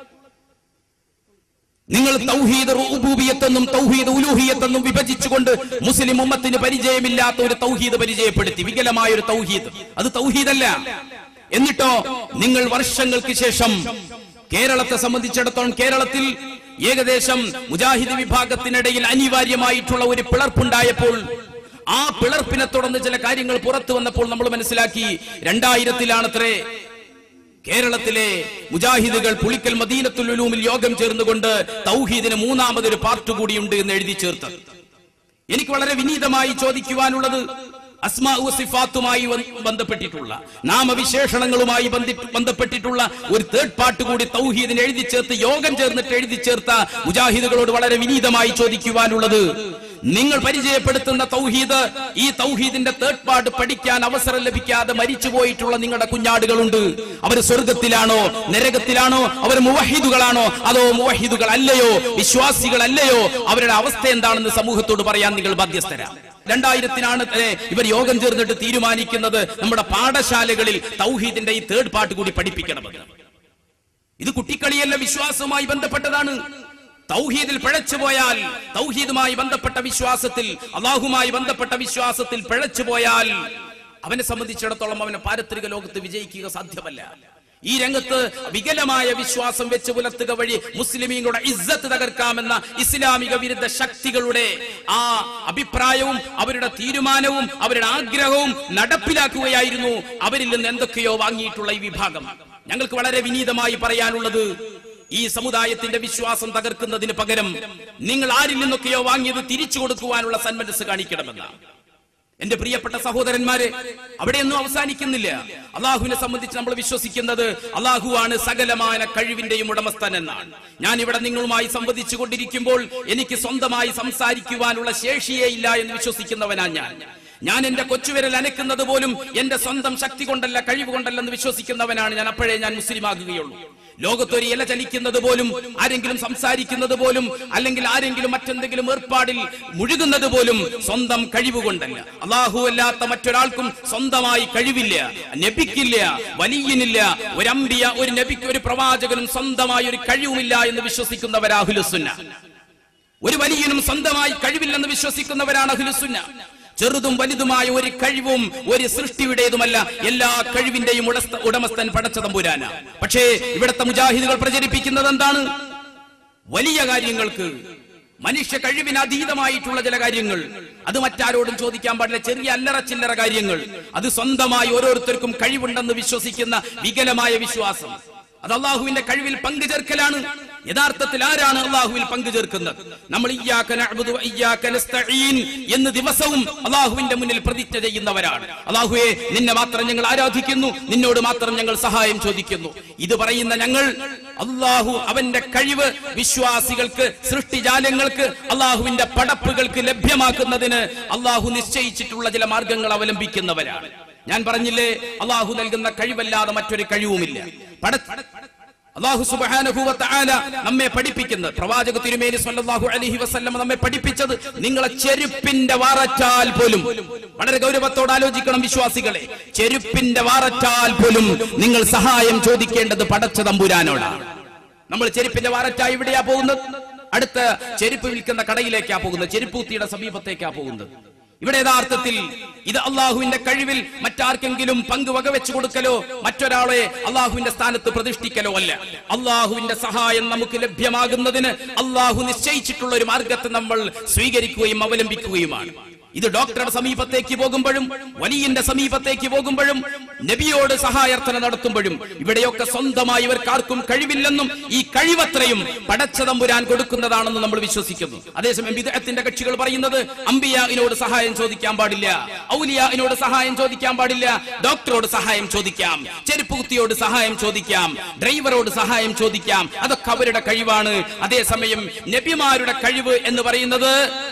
നിങ്ങൾ തൗഹീദ് റുബൂബിയത്തെന്നും തൗഹീദ് ഉലൂഹിയത്തെന്നും വിഭജിച്ചുകൊണ്ട് മുസ്ലിം ഉമ്മത്തിന് പരിചയമില്ലാത്ത ഒരു തൗഹീദ് പരിചയപ്പെടുത്തി വികലമായ ഒരു തൗഹീദ് അത് തൗഹീദല്ല എന്നിട്ടോ നിങ്ങൾ വർഷങ്ങൾക്ക് ശേഷം കേരളത്തെ സംബന്ധിച്ചിടത്തോളം കേരളത്തിൽ ഏകദേശം മുജാഹിദ് വിഭാഗത്തിനിടയിൽ അനിവാര്യമായിട്ടുള്ള ഒരു പിളർപ്പുണ്ടായപ്പോൾ ആ പിളർപ്പിനെ തുടർന്ന് ചില കാര്യങ്ങൾ പുറത്തു വന്നപ്പോൾ നമ്മൾ മനസ്സിലാക്കി രണ്ടായിരത്തിലാണത്രേ കേരളത്തിലെ മുജാഹിദുകൾ പുളിക്കൽ മദീനത്തുൽ ഉലൂമിൽ യോഗം ചേർന്നുകൊണ്ട് തൗഹീദിന് മൂന്നാമതൊരു പാർട്ട് കൂടിയുണ്ട് എന്ന് എഴുതി ചേർത്ത് എനിക്ക് വളരെ വിനീതമായി ചോദിക്കുവാനുള്ളത് അസ്മാ സിഫാത്തുമായി വ- ബന്ധപ്പെട്ടിട്ടുള്ള നാമവിശേഷണങ്ങളുമായി ബന്ധി- ബന്ധപ്പെട്ടിട്ടുള്ള ഒരു തേർഡ് പാർട്ട് കൂടി തൗഹീദിന് എഴുതി ചേർത്ത് യോഗം ചേർന്നിട്ട് എഴുതി ചേർത്ത മുജാഹിദുകളോട് വളരെ വിനീതമായി ചോദിക്കുവാനുള്ളത് നിങ്ങൾ പരിചയപ്പെടുത്തുന്ന തൗഹീദ് ഈ തൗഹീദിന്റെ തേർഡ് പാർട്ട് പഠിക്കാൻ അവസരം ലഭിക്കാതെ മരിച്ചു പോയിട്ടുള്ള നിങ്ങളുടെ കുഞ്ഞാടുകളുണ്ട് അവർ സ്വർഗത്തിലാണോ നരകത്തിലാണോ അവർ മുവഹിദുകളാണോ അതോ മുവഹിദുകൾ അല്ലയോ വിശ്വാസികൾ അല്ലയോ അവരുടെ അവസ്ഥ എന്താണെന്ന് സമൂഹത്തോട് പറയാൻ നിങ്ങൾ ബാധ്യസ്ഥരാണ് രണ്ടായിരത്തിനാണ് തന്നെ ഇവർ യോഗം ചേർന്നിട്ട് തീരുമാനിക്കുന്നത് നമ്മുടെ പാഠശാലകളിൽ തൗഹീദിന്റെ ഈ തേർഡ് പാർട്ട് കൂടി പഠിപ്പിക്കണമെന്ന് ഇത് കുട്ടിക്കളിയല്ല വിശ്വാസവുമായി ബന്ധപ്പെട്ടതാണ് തൗഹീദിൽ പിഴച്ചുപോയാൽ തൗഹീദുമായി ബന്ധപ്പെട്ട വിശ്വാസത്തിൽ അള്ളാഹുമായി ബന്ധപ്പെട്ട വിശ്വാസത്തിൽ പിഴച്ചുപോയാൽ അവനെ സംബന്ധിച്ചിടത്തോളം അവനെ പാരത്രിക ലോകത്ത് വിജയിക്കുക സാധ്യമല്ല ഈ രംഗത്ത് വികലമായ വിശ്വാസം വെച്ച് പുലർത്തുക വഴി മുസ്ലിമീങ്ങളുടെ ഇസ്സത്ത് തകർക്കാമെന്ന ഇസ്ലാമിക വിരുദ്ധ ശക്തികളുടെ ആ അഭിപ്രായവും അവരുടെ തീരുമാനവും അവരുടെ ആഗ്രഹവും നടപ്പിലാക്കുകയായിരുന്നു അവരിൽ നിന്ന് എന്തൊക്കെയോ വാങ്ങിയിട്ടുള്ള ഈ വിഭാഗം ഞങ്ങൾക്ക് വളരെ വിനീതമായി പറയാനുള്ളത് ഈ സമുദായത്തിന്റെ വിശ്വാസം തകർക്കുന്നതിന് പകരം നിങ്ങൾ ആരിൽ നിന്നൊക്കെയോ വാങ്ങിയത് തിരിച്ചു കൊടുക്കുവാനുള്ള സന്മനസ് കാണിക്കണമെന്നാണ് എന്റെ പ്രിയപ്പെട്ട സഹോദരന്മാരെ അവിടെയൊന്നും അവസാനിക്കുന്നില്ല അള്ളാഹുവിനെ സംബന്ധിച്ച് നമ്മൾ വിശ്വസിക്കുന്നത് അള്ളാഹുവാണ് സകലമായ കഴിവിന്റെയും ഉടമസ്ഥൻ എന്നാണ് ഞാൻ ഇവിടെ നിങ്ങളുമായി സംവദിച്ചു കൊണ്ടിരിക്കുമ്പോൾ എനിക്ക് സ്വന്തമായി സംസാരിക്കുവാനുള്ള ശേഷിയേ ഇല്ല എന്ന് വിശ്വസിക്കുന്നവനാ ഞാൻ ഞാൻ എന്റെ കൊച്ചുവിരൽ അനക്കുന്നത് പോലും എന്റെ സ്വന്തം ശക്തി കൊണ്ടല്ല കഴിവ് കൊണ്ടല്ലെന്ന് വിശ്വസിക്കുന്നവനാണ് ഞാൻ അപ്പോഴേ ഞാൻ മുസ്ലിം ആകുകയുള്ളൂ ലോകത്തൊരു ഇല ചലിക്കുന്നത് പോലും ആരെങ്കിലും സംസാരിക്കുന്നത് പോലും അല്ലെങ്കിൽ ആരെങ്കിലും മറ്റെന്തെങ്കിലും ഏർപ്പാടിൽ മുഴുകുന്നത് പോലും സ്വന്തം കഴിവ് കൊണ്ടല്ല അള്ളാഹു അല്ലാത്ത മറ്റൊരാൾക്കും സ്വന്തമായി കഴിവില്ല നബിക്കില്ല വലിയനില്ല ഒരു അമ്പിയ ഒരു നബിക്ക് ഒരു പ്രവാചകനും സ്വന്തമായി ഒരു കഴിവുമില്ല എന്ന് വിശ്വസിക്കുന്നവരാഹുലുസുന്ന ഒരു വലിയനും സ്വന്തമായി കഴിവില്ലെന്ന് വിശ്വസിക്കുന്നവരാണ് അഹ്ലുസുന്ന ചെറുതും വലുതുമായ ഒരു കഴിവും ഒരു സൃഷ്ടിയുടേതുമല്ല എല്ലാ കഴിവിന്റെയും ഉടസ്ത- ഉടമസ്ഥൻ പടച്ച തമ്പുരാന പക്ഷേ ഇവിടുത്തെ മുജാഹിദുകൾ പ്രചരിപ്പിക്കുന്നത് എന്താണ് വലിയ കാര്യങ്ങൾക്ക് മനുഷ്യ കഴിവിന് അതീതമായിട്ടുള്ള ചില കാര്യങ്ങൾ അത് മറ്റാരോടും ചോദിക്കാൻ പാടില്ല ചെറിയ അല്ലറ ചില്ലറ കാര്യങ്ങൾ അത് സ്വന്തമായി ഓരോരുത്തർക്കും കഴിവുണ്ടെന്ന് വിശ്വസിക്കുന്ന വികലമായ വിശ്വാസം അത് അള്ളാഹുവിന്റെ കഴിവിൽ പങ്കുചേർക്കലാണ് യഥാർത്ഥത്തിൽ ആരാണ് അള്ളാഹുവിൽ പങ്കുചേർക്കുന്നത് നമ്മൾ ഇയ്യാക നഅ്ബുദു വ ഇയ്യാക നസ്തഈൻ എന്ന് ദിവസവും അള്ളാഹുവിന്റെ മുന്നിൽ പ്രതിജ്ഞ ചെയ്യുന്നവരാണ് അള്ളാഹുവെ നിന്നെ മാത്രം ഞങ്ങൾ ആരാധിക്കുന്നു നിന്നോട് മാത്രം ഞങ്ങൾ സഹായം ചോദിക്കുന്നു ഇത് പറയുന്ന ഞങ്ങൾ അള്ളാഹു അവന്റെ കഴിവ് വിശ്വാസികൾക്ക് സൃഷ്ടിജാലങ്ങൾക്ക് അള്ളാഹുവിന്റെ പടപ്പുകൾക്ക് ലഭ്യമാക്കുന്നതിന് അള്ളാഹു നിശ്ചയിച്ചിട്ടുള്ള ചില മാർഗങ്ങൾ അവലംബിക്കുന്നവരാണ് ഞാൻ പറഞ്ഞില്ലേ അള്ളാഹു നൽകുന്ന കഴിവല്ലാതെ മറ്റൊരു കഴിവുമില്ല പട അള്ളാഹു സുബ്ഹാനഹു വ തആല നമ്മെ പഠിപ്പിക്കുന്നത് പ്രവാചക തിരുമേനി സല്ലല്ലാഹു അലൈഹി വസല്ലം നമ്മെ പഠിപ്പിച്ചത് നിങ്ങളെ ചെരുപ്പിന്റെ വാററ്റാൽ പോലും വളരെ ഗൗരവത്തോടെ ആലോചിക്കണം വിശ്വാസികളെ ചെരുപ്പിന്റെ വാററ്റാൽ പോലും നിങ്ങൾ സഹായം ചോദിക്കേണ്ടത് പടച്ച തമ്പുരാനോടാണ് നമ്മൾ ചെരുപ്പിന്റെ വാററ്റായി ഇവിടെയാ പോകുന്നത് അടുത്ത ചെരുപ്പ് വിൽക്കുന്ന കടയിലേക്കാ പോകുന്നത് ചെരുപ്പൂത്തിയുടെ സമീപത്തേക്കാ പോകുന്നത് ഇവിടെ യഥാർത്ഥത്തിൽ ഇത് അള്ളാഹുവിന്റെ കഴിവിൽ മറ്റാർക്കെങ്കിലും പങ്ക് വകവെച്ചു കൊടുക്കലോ മറ്റൊരാളെ അള്ളാഹുവിന്റെ സ്ഥാനത്ത് പ്രതിഷ്ഠിക്കലോ അല്ല അള്ളാഹുവിന്റെ സഹായം നമുക്ക് ലഭ്യമാകുന്നതിന് അള്ളാഹു നിശ്ചയിച്ചിട്ടുള്ള ഒരു മാർഗത്തെ നമ്മൾ സ്വീകരിക്കുകയും അവലംബിക്കുകയുമാണ് ഇത് ഡോക്ടറുടെ സമീപത്തേക്ക് പോകുമ്പോഴും വലിയന്റെ സമീപത്തേക്ക് പോകുമ്പോഴും നബിയോട് സഹായാർത്ഥന നടത്തുമ്പോഴും ഇവിടെയൊക്കെ സ്വന്തമായി ഇവർക്കാർക്കും കഴിവില്ലെന്നും ഈ കഴിവത്രയും പടച്ചതമ്പുരാൻ കൊടുക്കുന്നതാണെന്ന് നമ്മൾ വിശ്വസിക്കുന്നു അതേസമയം വിദേഹത്തിന്റെ കക്ഷികൾ പറയുന്നത് അമ്പിയാവിനോട് സഹായം ചോദിക്കാൻ പാടില്ല ഔലിയാവിനോട് സഹായം ചോദിക്കാൻ പാടില്ല ഡോക്ടറോട് സഹായം ചോദിക്കാം ചെരുപ്പുകുത്തിയോട് സഹായം ചോദിക്കാം ഡ്രൈവറോട് സഹായം ചോദിക്കാം അതൊക്കെ അവരുടെ കഴിവാണ് അതേസമയം നബിമാരുടെ കഴിവ് എന്ന് പറയുന്നത്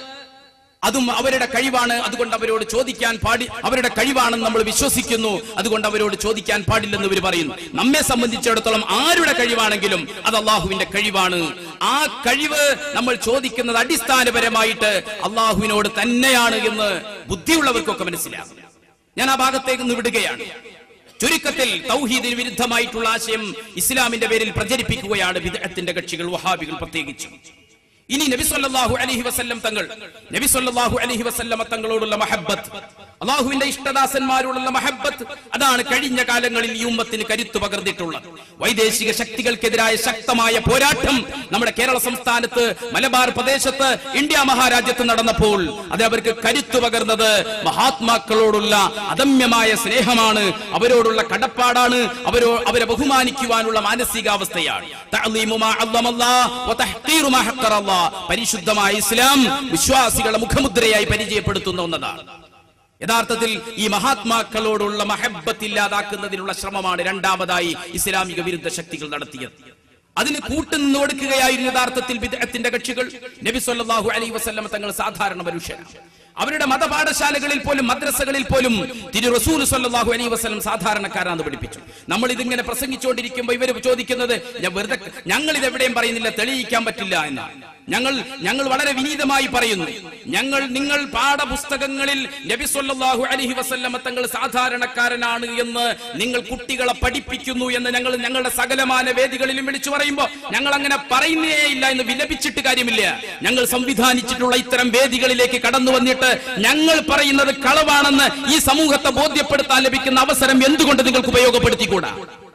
അതും അവരുടെ കഴിവാണ് അതുകൊണ്ട് അവരോട് ചോദിക്കാൻ പാടി അവരുടെ കഴിവാണെന്ന് നമ്മൾ വിശ്വസിക്കുന്നു അതുകൊണ്ട് അവരോട് ചോദിക്കാൻ പാടില്ലെന്ന് ഇവർ പറയുന്നു നമ്മെ സംബന്ധിച്ചിടത്തോളം ആരുടെ കഴിവാണെങ്കിലും അത് അള്ളാഹുവിന്റെ കഴിവാണ് ആ കഴിവ് നമ്മൾ ചോദിക്കുന്നത് അടിസ്ഥാനപരമായിട്ട് അള്ളാഹുവിനോട് തന്നെയാണ് എന്ന് ബുദ്ധിയുള്ളവർക്കൊക്കെ മനസ്സിലാകും ഞാൻ ആ ഭാഗത്തേക്ക് നിന്ന് വിടുകയാണ് ചുരുക്കത്തിൽ തൗഹീദിന് വിരുദ്ധമായിട്ടുള്ള ആശയം ഇസ്ലാമിന്റെ പേരിൽ പ്രചരിപ്പിക്കുകയാണ് വിദഗ്ധത്തിന്റെ കക്ഷികൾ വഹാബികൾ പ്രത്യേകിച്ച് ഇനി നബി സല്ലല്ലാഹു അലൈഹി വസല്ലം തങ്ങൾ നബി സല്ലല്ലാഹു അലൈഹി വസല്ലമ തങ്ങളോടുള്ള മഹബ്ബത്ത് അള്ളാഹുവിന്റെ ഇഷ്ടദാസന്മാരോടുള്ള മഹബ്ബത്ത് അതാണ് കഴിഞ്ഞ കാലങ്ങളിൽ ഈ ഉമ്മത്തിന് കരുത്തു പകർന്നിട്ടുള്ളത് വൈദേശിക ശക്തികൾക്കെതിരായ ശക്തമായ പോരാട്ടം നമ്മുടെ കേരള സംസ്ഥാനത്ത് മലബാർ പ്രദേശത്ത് ഇന്ത്യ മഹാരാജ്യത്ത് നടന്നപ്പോൾ അത് അവർക്ക് കരുത്തു പകർന്നത് മഹാത്മാക്കളോടുള്ള അദമ്യമായ സ്നേഹമാണ് അവരോടുള്ള കടപ്പാടാണ് അവരോ അവരെ ബഹുമാനിക്കുവാനുള്ള മാനസികാവസ്ഥയാണ് തഅലീമു മാ അള്ളമല്ലാഹ് വ തഹ്ഖീറു മാ ഹഖറല്ലാഹ്. പരിശുദ്ധമായ ഇസ്ലാം വിശ്വാസികളെ മുഖമുദ്രയായി പരിചയപ്പെടുത്തുന്ന ഒന്നതാണ് യഥാർത്ഥത്തിൽ ഈ മഹാത്മാക്കളോടുള്ള മഹബത്ത് ഇല്ലാതാക്കുന്നതിനുള്ള ശ്രമമാണ് രണ്ടാമതായി ഇസ്ലാമിക വിരുദ്ധ ശക്തികൾ നടത്തിയത് അതിന് കൂട്ടുനിന്ന് കൊടുക്കുകയായിരുന്നു യഥാർത്ഥത്തിൽ വിദഗ്ധത്തിന്റെ കക്ഷികൾ നബി സല്ലല്ലാഹു അലൈഹി വസല്ലം തങ്ങൾ സാധാരണ മനുഷ്യരാണ് അവരുടെ മതപാഠശാലകളിൽ പോലും മദ്രസകളിൽ പോലും തിരു റസൂൽ സല്ലല്ലാഹു അലൈഹി വസല്ലം സാധാരണക്കാരാണെന്ന് പഠിപ്പിച്ചു നമ്മൾ ഇതിങ്ങനെ പ്രസംഗിച്ചുകൊണ്ടിരിക്കുമ്പോൾ ഇവർ ചോദിക്കുന്നത് ഞാൻ വെറുതെ ഞങ്ങൾ ഇത് എവിടെയും പറയുന്നില്ല തെളിയിക്കാൻ പറ്റില്ല എന്നാണ് ഞങ്ങൾ ഞങ്ങൾ വളരെ വിനീതമായി പറയുന്നു ഞങ്ങൾ നിങ്ങൾ പാഠപുസ്തകങ്ങളിൽ നബി സല്ലല്ലാഹു അലൈഹി വസല്ലമ തങ്ങൾ സാധാരണക്കാരനാണ് എന്ന് നിങ്ങൾ കുട്ടികളെ പഠിപ്പിക്കുന്നു എന്ന് ഞങ്ങൾ ഞങ്ങളുടെ സകലമാന വേദികളിലും വിളിച്ചു പറയുമ്പോൾ ഞങ്ങൾ അങ്ങനെ പറയുന്നേ ഇല്ല എന്ന് വിലപിച്ചിട്ട് കാര്യമില്ല ഞങ്ങൾ സംവിധാനിച്ചിട്ടുള്ള ഇത്തരം വേദികളിലേക്ക് കടന്നു വന്നിട്ട് ഞങ്ങൾ പറയുന്നത് കളവാണെന്ന് ഈ സമൂഹത്തെ ബോധ്യപ്പെടുത്താൻ ലഭിക്കുന്ന അവസരം എന്തുകൊണ്ട് നിങ്ങൾക്ക് ഉപയോഗപ്പെടുത്തിക്കൂടാ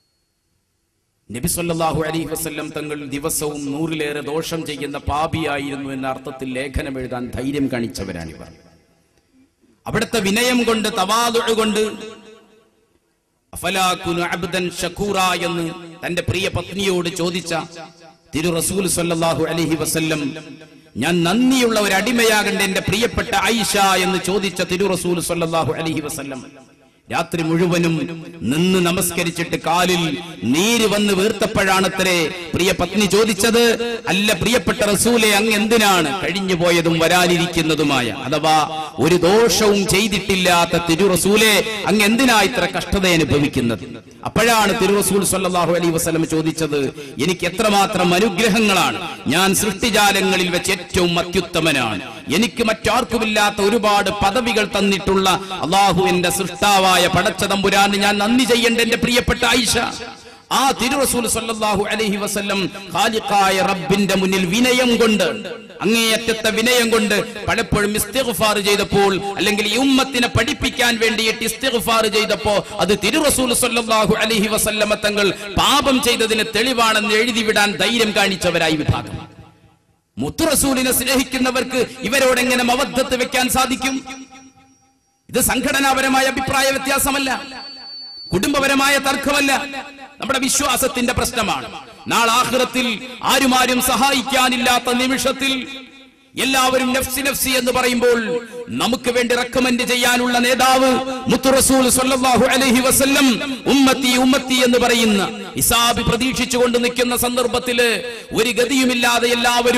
നബി സല്ലല്ലാഹു അലൈഹി വസല്ലം തങ്ങൾ ദിവസവും നൂറിലേറെ ദോഷം ചെയ്യുന്ന പാപിയായിരുന്നു എന്ന അർത്ഥത്തിൽ ലേഖനം എഴുതാൻ ധൈര്യം കാണിച്ചവരാണിവർ അവിടുത്തെ വിനയം കൊണ്ട് തവാദുഴ കൊണ്ട് അഫലാകുനു അബ്ദൻ ഷക്കൂറ എന്ന് തന്റെ പ്രിയ പത്നിയോട് ചോദിച്ച തിരു റസൂൽ സല്ലല്ലാഹു അലൈഹി വസല്ലം ഞാൻ നന്ദിയുള്ള ഒരു അടിമയാകണ്ട എന്റെ പ്രിയപ്പെട്ട ഐഷ എന്ന് ചോദിച്ച തിരു റസൂൽ സല്ലല്ലാഹു അലൈഹി വസല്ലം രാത്രി മുഴുവനും നിന്ന് നമസ്കരിച്ചിട്ട് കാലിൽ നീര് വന്ന് വീർത്തപ്പോഴാണത്രേ പ്രിയ പത്നി ചോദിച്ചത് അല്ല പ്രിയപ്പെട്ട റസൂലെ അങ്ങ് എന്തിനാണ് കഴിഞ്ഞു പോയതും വരാനിരിക്കുന്നതുമായ അഥവാ ഒരു ദോഷവും ചെയ്തിട്ടില്ലാത്ത തിരു റസൂലെ അങ്ങ് എന്തിനാ ഇത്ര കഷ്ടത അനുഭവിക്കുന്നത് അപ്പോഴാണ് തിരു റസൂൽ സല്ലല്ലാഹു അലൈഹി വസല്ലം ചോദിച്ചത് എനിക്ക് എത്രമാത്രം അനുഗ്രഹങ്ങളാണ് ഞാൻ സൃഷ്ടിജാലങ്ങളിൽ വെച്ച് ഏറ്റവും അത്യുത്തമനാണ് എനിക്ക് മറ്റാർക്കുമില്ലാത്ത ഒരുപാട് പദവികൾ തന്നിട്ടുള്ള അള്ളാഹുവിന്റെ സൃഷ്ടാവായ പടച്ച തമ്പുരാന് ഞാൻ നന്ദി ചെയ്യേണ്ട എന്റെ പ്രിയപ്പെട്ട ആയിഷ ആ തിരുറസൂൽ സല്ലല്ലാഹു അലൈഹി വസല്ലം ഖാലിഖായ റബ്ബിന്റെ മുന്നിൽ വിനയം കൊണ്ട് അങ്ങേയറ്റത്തെ വിനയം കൊണ്ട് പലപ്പോഴും ഇസ്തിഗ്ഫാർ ചെയ്തപ്പോൾ അല്ലെങ്കിൽ ഈ ഉമ്മത്തിനെ പഠിപ്പിക്കാൻ വേണ്ടിയിട്ട് ഇസ്തിഗ്ഫാർ ചെയ്തപ്പോ അത് തിരുറസൂൽ സല്ലല്ലാഹു അലൈഹി വസല്ലമ തങ്ങൾ പാപം ചെയ്തതിന് തെളിവാണെന്ന് എഴുതി വിടാൻ ധൈര്യം കാണിച്ചവരായി വിഭാഗം മുത്തുറസൂലിനെ സ്നേഹിക്കുന്നവർക്ക് ഇവരോട് എങ്ങനെ മവദ്ധത്ത് വെക്കാൻ സാധിക്കും ഇത് സംഘടനാപരമായ അഭിപ്രായ വ്യത്യാസമല്ല കുടുംബപരമായ തർക്കമല്ല നമ്മുടെ വിശ്വാസത്തിന്റെ പ്രശ്നമാണ് നാളാഹൃത്തിൽ ആരുമാരും സഹായിക്കാനില്ലാത്ത നിമിഷത്തിൽ എല്ലാവരും നഫ്സി നഫ്സി എന്ന് പറയുമ്പോൾ നമുക്ക് വേണ്ടി റെക്കമെൻഡ് ചെയ്യാനുള്ള നേതാവ് മുത്തുറസൂൽ സല്ലല്ലാഹു അലൈഹി വസല്ലം ഉമ്മത്തി ഉമ്മത്തി എന്ന് പറയുന്ന ഇസാബി പ്രതീക്ഷിച്ചുകൊണ്ട് നിൽക്കുന്ന സന്ദർഭത്തില് ഒരു ഗതിയുമില്ലാതെ എല്ലാവരും പല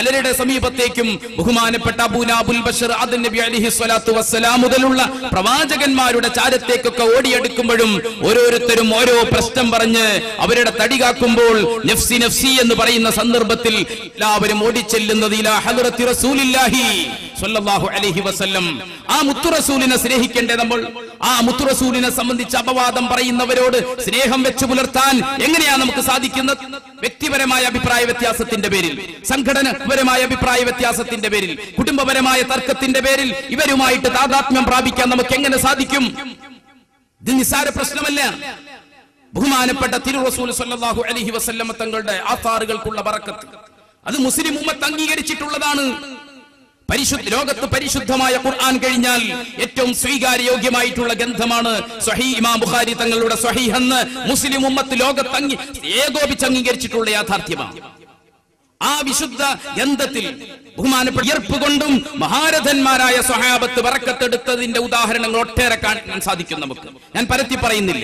പലരുടെ സമീപത്തേക്കും ബഹുമാനപ്പെട്ട അബൂനാബുൽ ബഷർ അദൻ നബി അലിഹി സ്വലാത്തു വസ്സലാം മുതലുള്ള പ്രവാചകന്മാരുടെ ചാരത്തേക്കൊക്കെ ഓടിയെടുക്കുമ്പോഴും ഓരോരുത്തരും ഓരോ പ്രശ്നം പറഞ്ഞ് അവരുടെ തടി കാക്കുമ്പോൾ നഫ്സി നഫ്സി എന്ന് പറയുന്ന സന്ദർഭത്തിൽ എല്ലാവരും ഓടിച്ചെല്ലുന്നത് ഇലാ ഹദ്റത്തി റസൂലില്ലാഹി സ്വല്ലല്ലാഹു അലൈഹി വസല്ലം ആ മുത്തുറസൂലിനെ സ്നേഹിക്കേണ്ടേ നമ്മൾ ആ മുത്തുറസൂലിനെ സംബന്ധിച്ച് അപവാദം പറയുന്നവരോട് സ്നേഹം വെച്ച് പുലർത്താൻ എങ്ങനെയാ നമുക്ക് സാധിക്കുന്നത് വ്യക്തിപരമായ അഭിപ്രായ വ്യത്യാസത്തിന്റെ പേരിൽ സംഘടനപരമായ അഭിപ്രായ വ്യത്യാസത്തിന്റെ പേരിൽ കുടുംബപരമായ തർക്കത്തിന്റെ പേരിൽ ഇവരുമായിട്ട് താതാത്മ്യം പ്രാപിക്കാൻ നമുക്ക് എങ്ങനെ സാധിക്കും ഇത് നിസ്സാര പ്രശ്നമല്ല ബഹുമാനപ്പെട്ട തിരു റസൂൽ സല്ലല്ലാഹു അലൈഹി വസല്ലമ തങ്ങളുടെ ആധാറുകൾക്കുള്ള ബറക്കത്ത് അത് മുസ്ലിം ഉമ്മത്ത് അംഗീകരിച്ചിട്ടുള്ളതാണ് പരിശുദ്ധ ലോകത്ത് പരിശുദ്ധമായ ഖുർആൻ കഴിഞ്ഞാൽ ഏറ്റവും സ്വീകാര്യോഗ്യമായിട്ടുള്ള ഗ്രന്ഥമാണ് സ്വഹീ ഇമാം ബുഖാരി തങ്ങളുടെ സ്വഹീഹ് എന്ന് മുസ്ലിം ഉമ്മത്ത് ലോകത്ത് അംഗീ ഏകോപിച്ച് അംഗീകരിച്ചിട്ടുള്ള യാഥാർത്ഥ്യമാണ് ആ വിശുദ്ധ ഗ്രന്ഥത്തിൽ ബഹുമാനപ്പെട്ട വിയർപ്പ് കൊണ്ടും മഹാരഥന്മാരായ സ്വഹാബത്ത് വറക്കത്തെടുത്തതിന്റെ ഉദാഹരണങ്ങൾ ഒട്ടേറെ കാണാൻ സാധിക്കും നമുക്ക് ഞാൻ പരത്തി പറയുന്നില്ല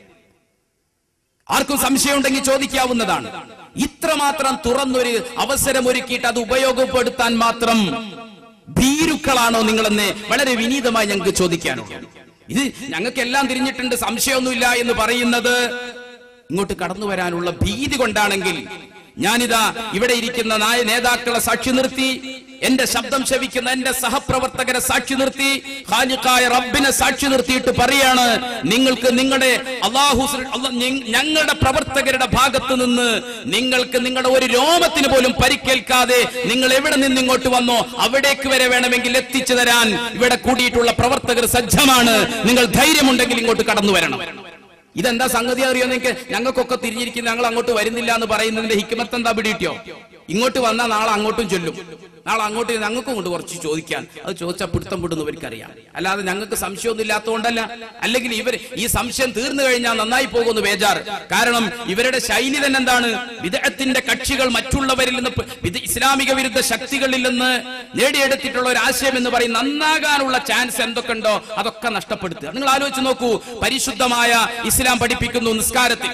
ആർക്കും സംശയമുണ്ടെങ്കിൽ ചോദിക്കാവുന്നതാണ് ഇത്രമാത്രം തുറന്നൊരു അവസരം ഒരുക്കിയിട്ട് അത് ഉപയോഗപ്പെടുത്താൻ മാത്രം ഭീരുക്കളാണോ നിങ്ങളെന്ന് വളരെ വിനീതമായി ഞങ്ങൾക്ക് ചോദിക്കാനുണ്ട് ഇത് ഞങ്ങൾക്ക് എല്ലാം തിരിഞ്ഞിട്ടുണ്ട് സംശയമൊന്നുമില്ല എന്ന് പറയുന്നത് ഇങ്ങോട്ട് കടന്നു വരാനുള്ള ഭീതി കൊണ്ടാണെങ്കിൽ ഞാനിതാ ഇവിടെ ഇരിക്കുന്ന നായ നേതാക്കളെ സാക്ഷി നിർത്തി എന്റെ ശബ്ദം ശവിക്കുന്ന എന്റെ സഹപ്രവർത്തകരെ സാക്ഷി നിർത്തി ഖാലിഖായ റബ്ബിനെ സാക്ഷി നിർത്തിയിട്ട് പറയാണ് നിങ്ങൾക്ക് നിങ്ങളുടെ അള്ളാഹു ശ്ര- അള്ള- ഞ- ഞങ്ങളുടെ പ്രവർത്തകരുടെ ഭാഗത്ത് നിന്ന് നിങ്ങൾക്ക് നിങ്ങളുടെ ഒരു രോമത്തിന് പോലും പരിക്കേൽക്കാതെ നിങ്ങൾ എവിടെ നിന്ന് ഇങ്ങോട്ട് വന്നോ അവിടേക്ക് വരെ വേണമെങ്കിൽ എത്തിച്ചു തരാൻ ഇവിടെ കൂടിയിട്ടുള്ള പ്രവർത്തകർ സജ്ജമാണ് നിങ്ങൾ ധൈര്യമുണ്ടെങ്കിൽ ഇങ്ങോട്ട് കടന്നു വരണം ഇതെന്താ സംഗതി അറിയോ നിങ്ങൾക്ക് ഞങ്ങൾക്കൊക്കെ തിരിഞ്ഞിരിക്കുന്ന ഞങ്ങൾ അങ്ങോട്ട് വരുന്നില്ല എന്ന് പറയുന്നതിന്റെ ഹിക്കുമത്ത് എന്താ പിടിയിട്ടോ ഇങ്ങോട്ട് വന്നാൽ നാളെ അങ്ങോട്ടും ചൊല്ലും നാളെ അങ്ങോട്ട് ഞങ്ങൾക്കും കൊണ്ട് കുറച്ച് ചോദിക്കാൻ അത് ചോദിച്ചാൽ പിടുത്തം പിടുന്നു ഇവർക്കറിയാം അല്ലാതെ ഞങ്ങൾക്ക് സംശയമൊന്നും ഇല്ലാത്തതുകൊണ്ടല്ല അല്ലെങ്കിൽ ഇവർ ഈ സംശയം തീർന്നു കഴിഞ്ഞാൽ നന്നായി പോകുന്നു ബേജാർ കാരണം ഇവരുടെ ശൈലി തന്നെ എന്താണ് വിദഗ്ധത്തിന്റെ കക്ഷികൾ മറ്റുള്ളവരിൽ നിന്ന് പ- വിദ- ഇസ്ലാമിക വിരുദ്ധ ശക്തികളിൽ നിന്ന് നേടിയെടുത്തിട്ടുള്ള ഒരു ആശയം എന്ന് പറയും നന്നാകാനുള്ള ചാൻസ് എന്തൊക്കെ ഉണ്ടോ അതൊക്കെ നഷ്ടപ്പെടുത്തുക നിങ്ങൾ ആലോചിച്ച് നോക്കൂ പരിശുദ്ധമായ ഇസ്ലാം പഠിപ്പിക്കുന്നു നിസ്കാരത്തിൽ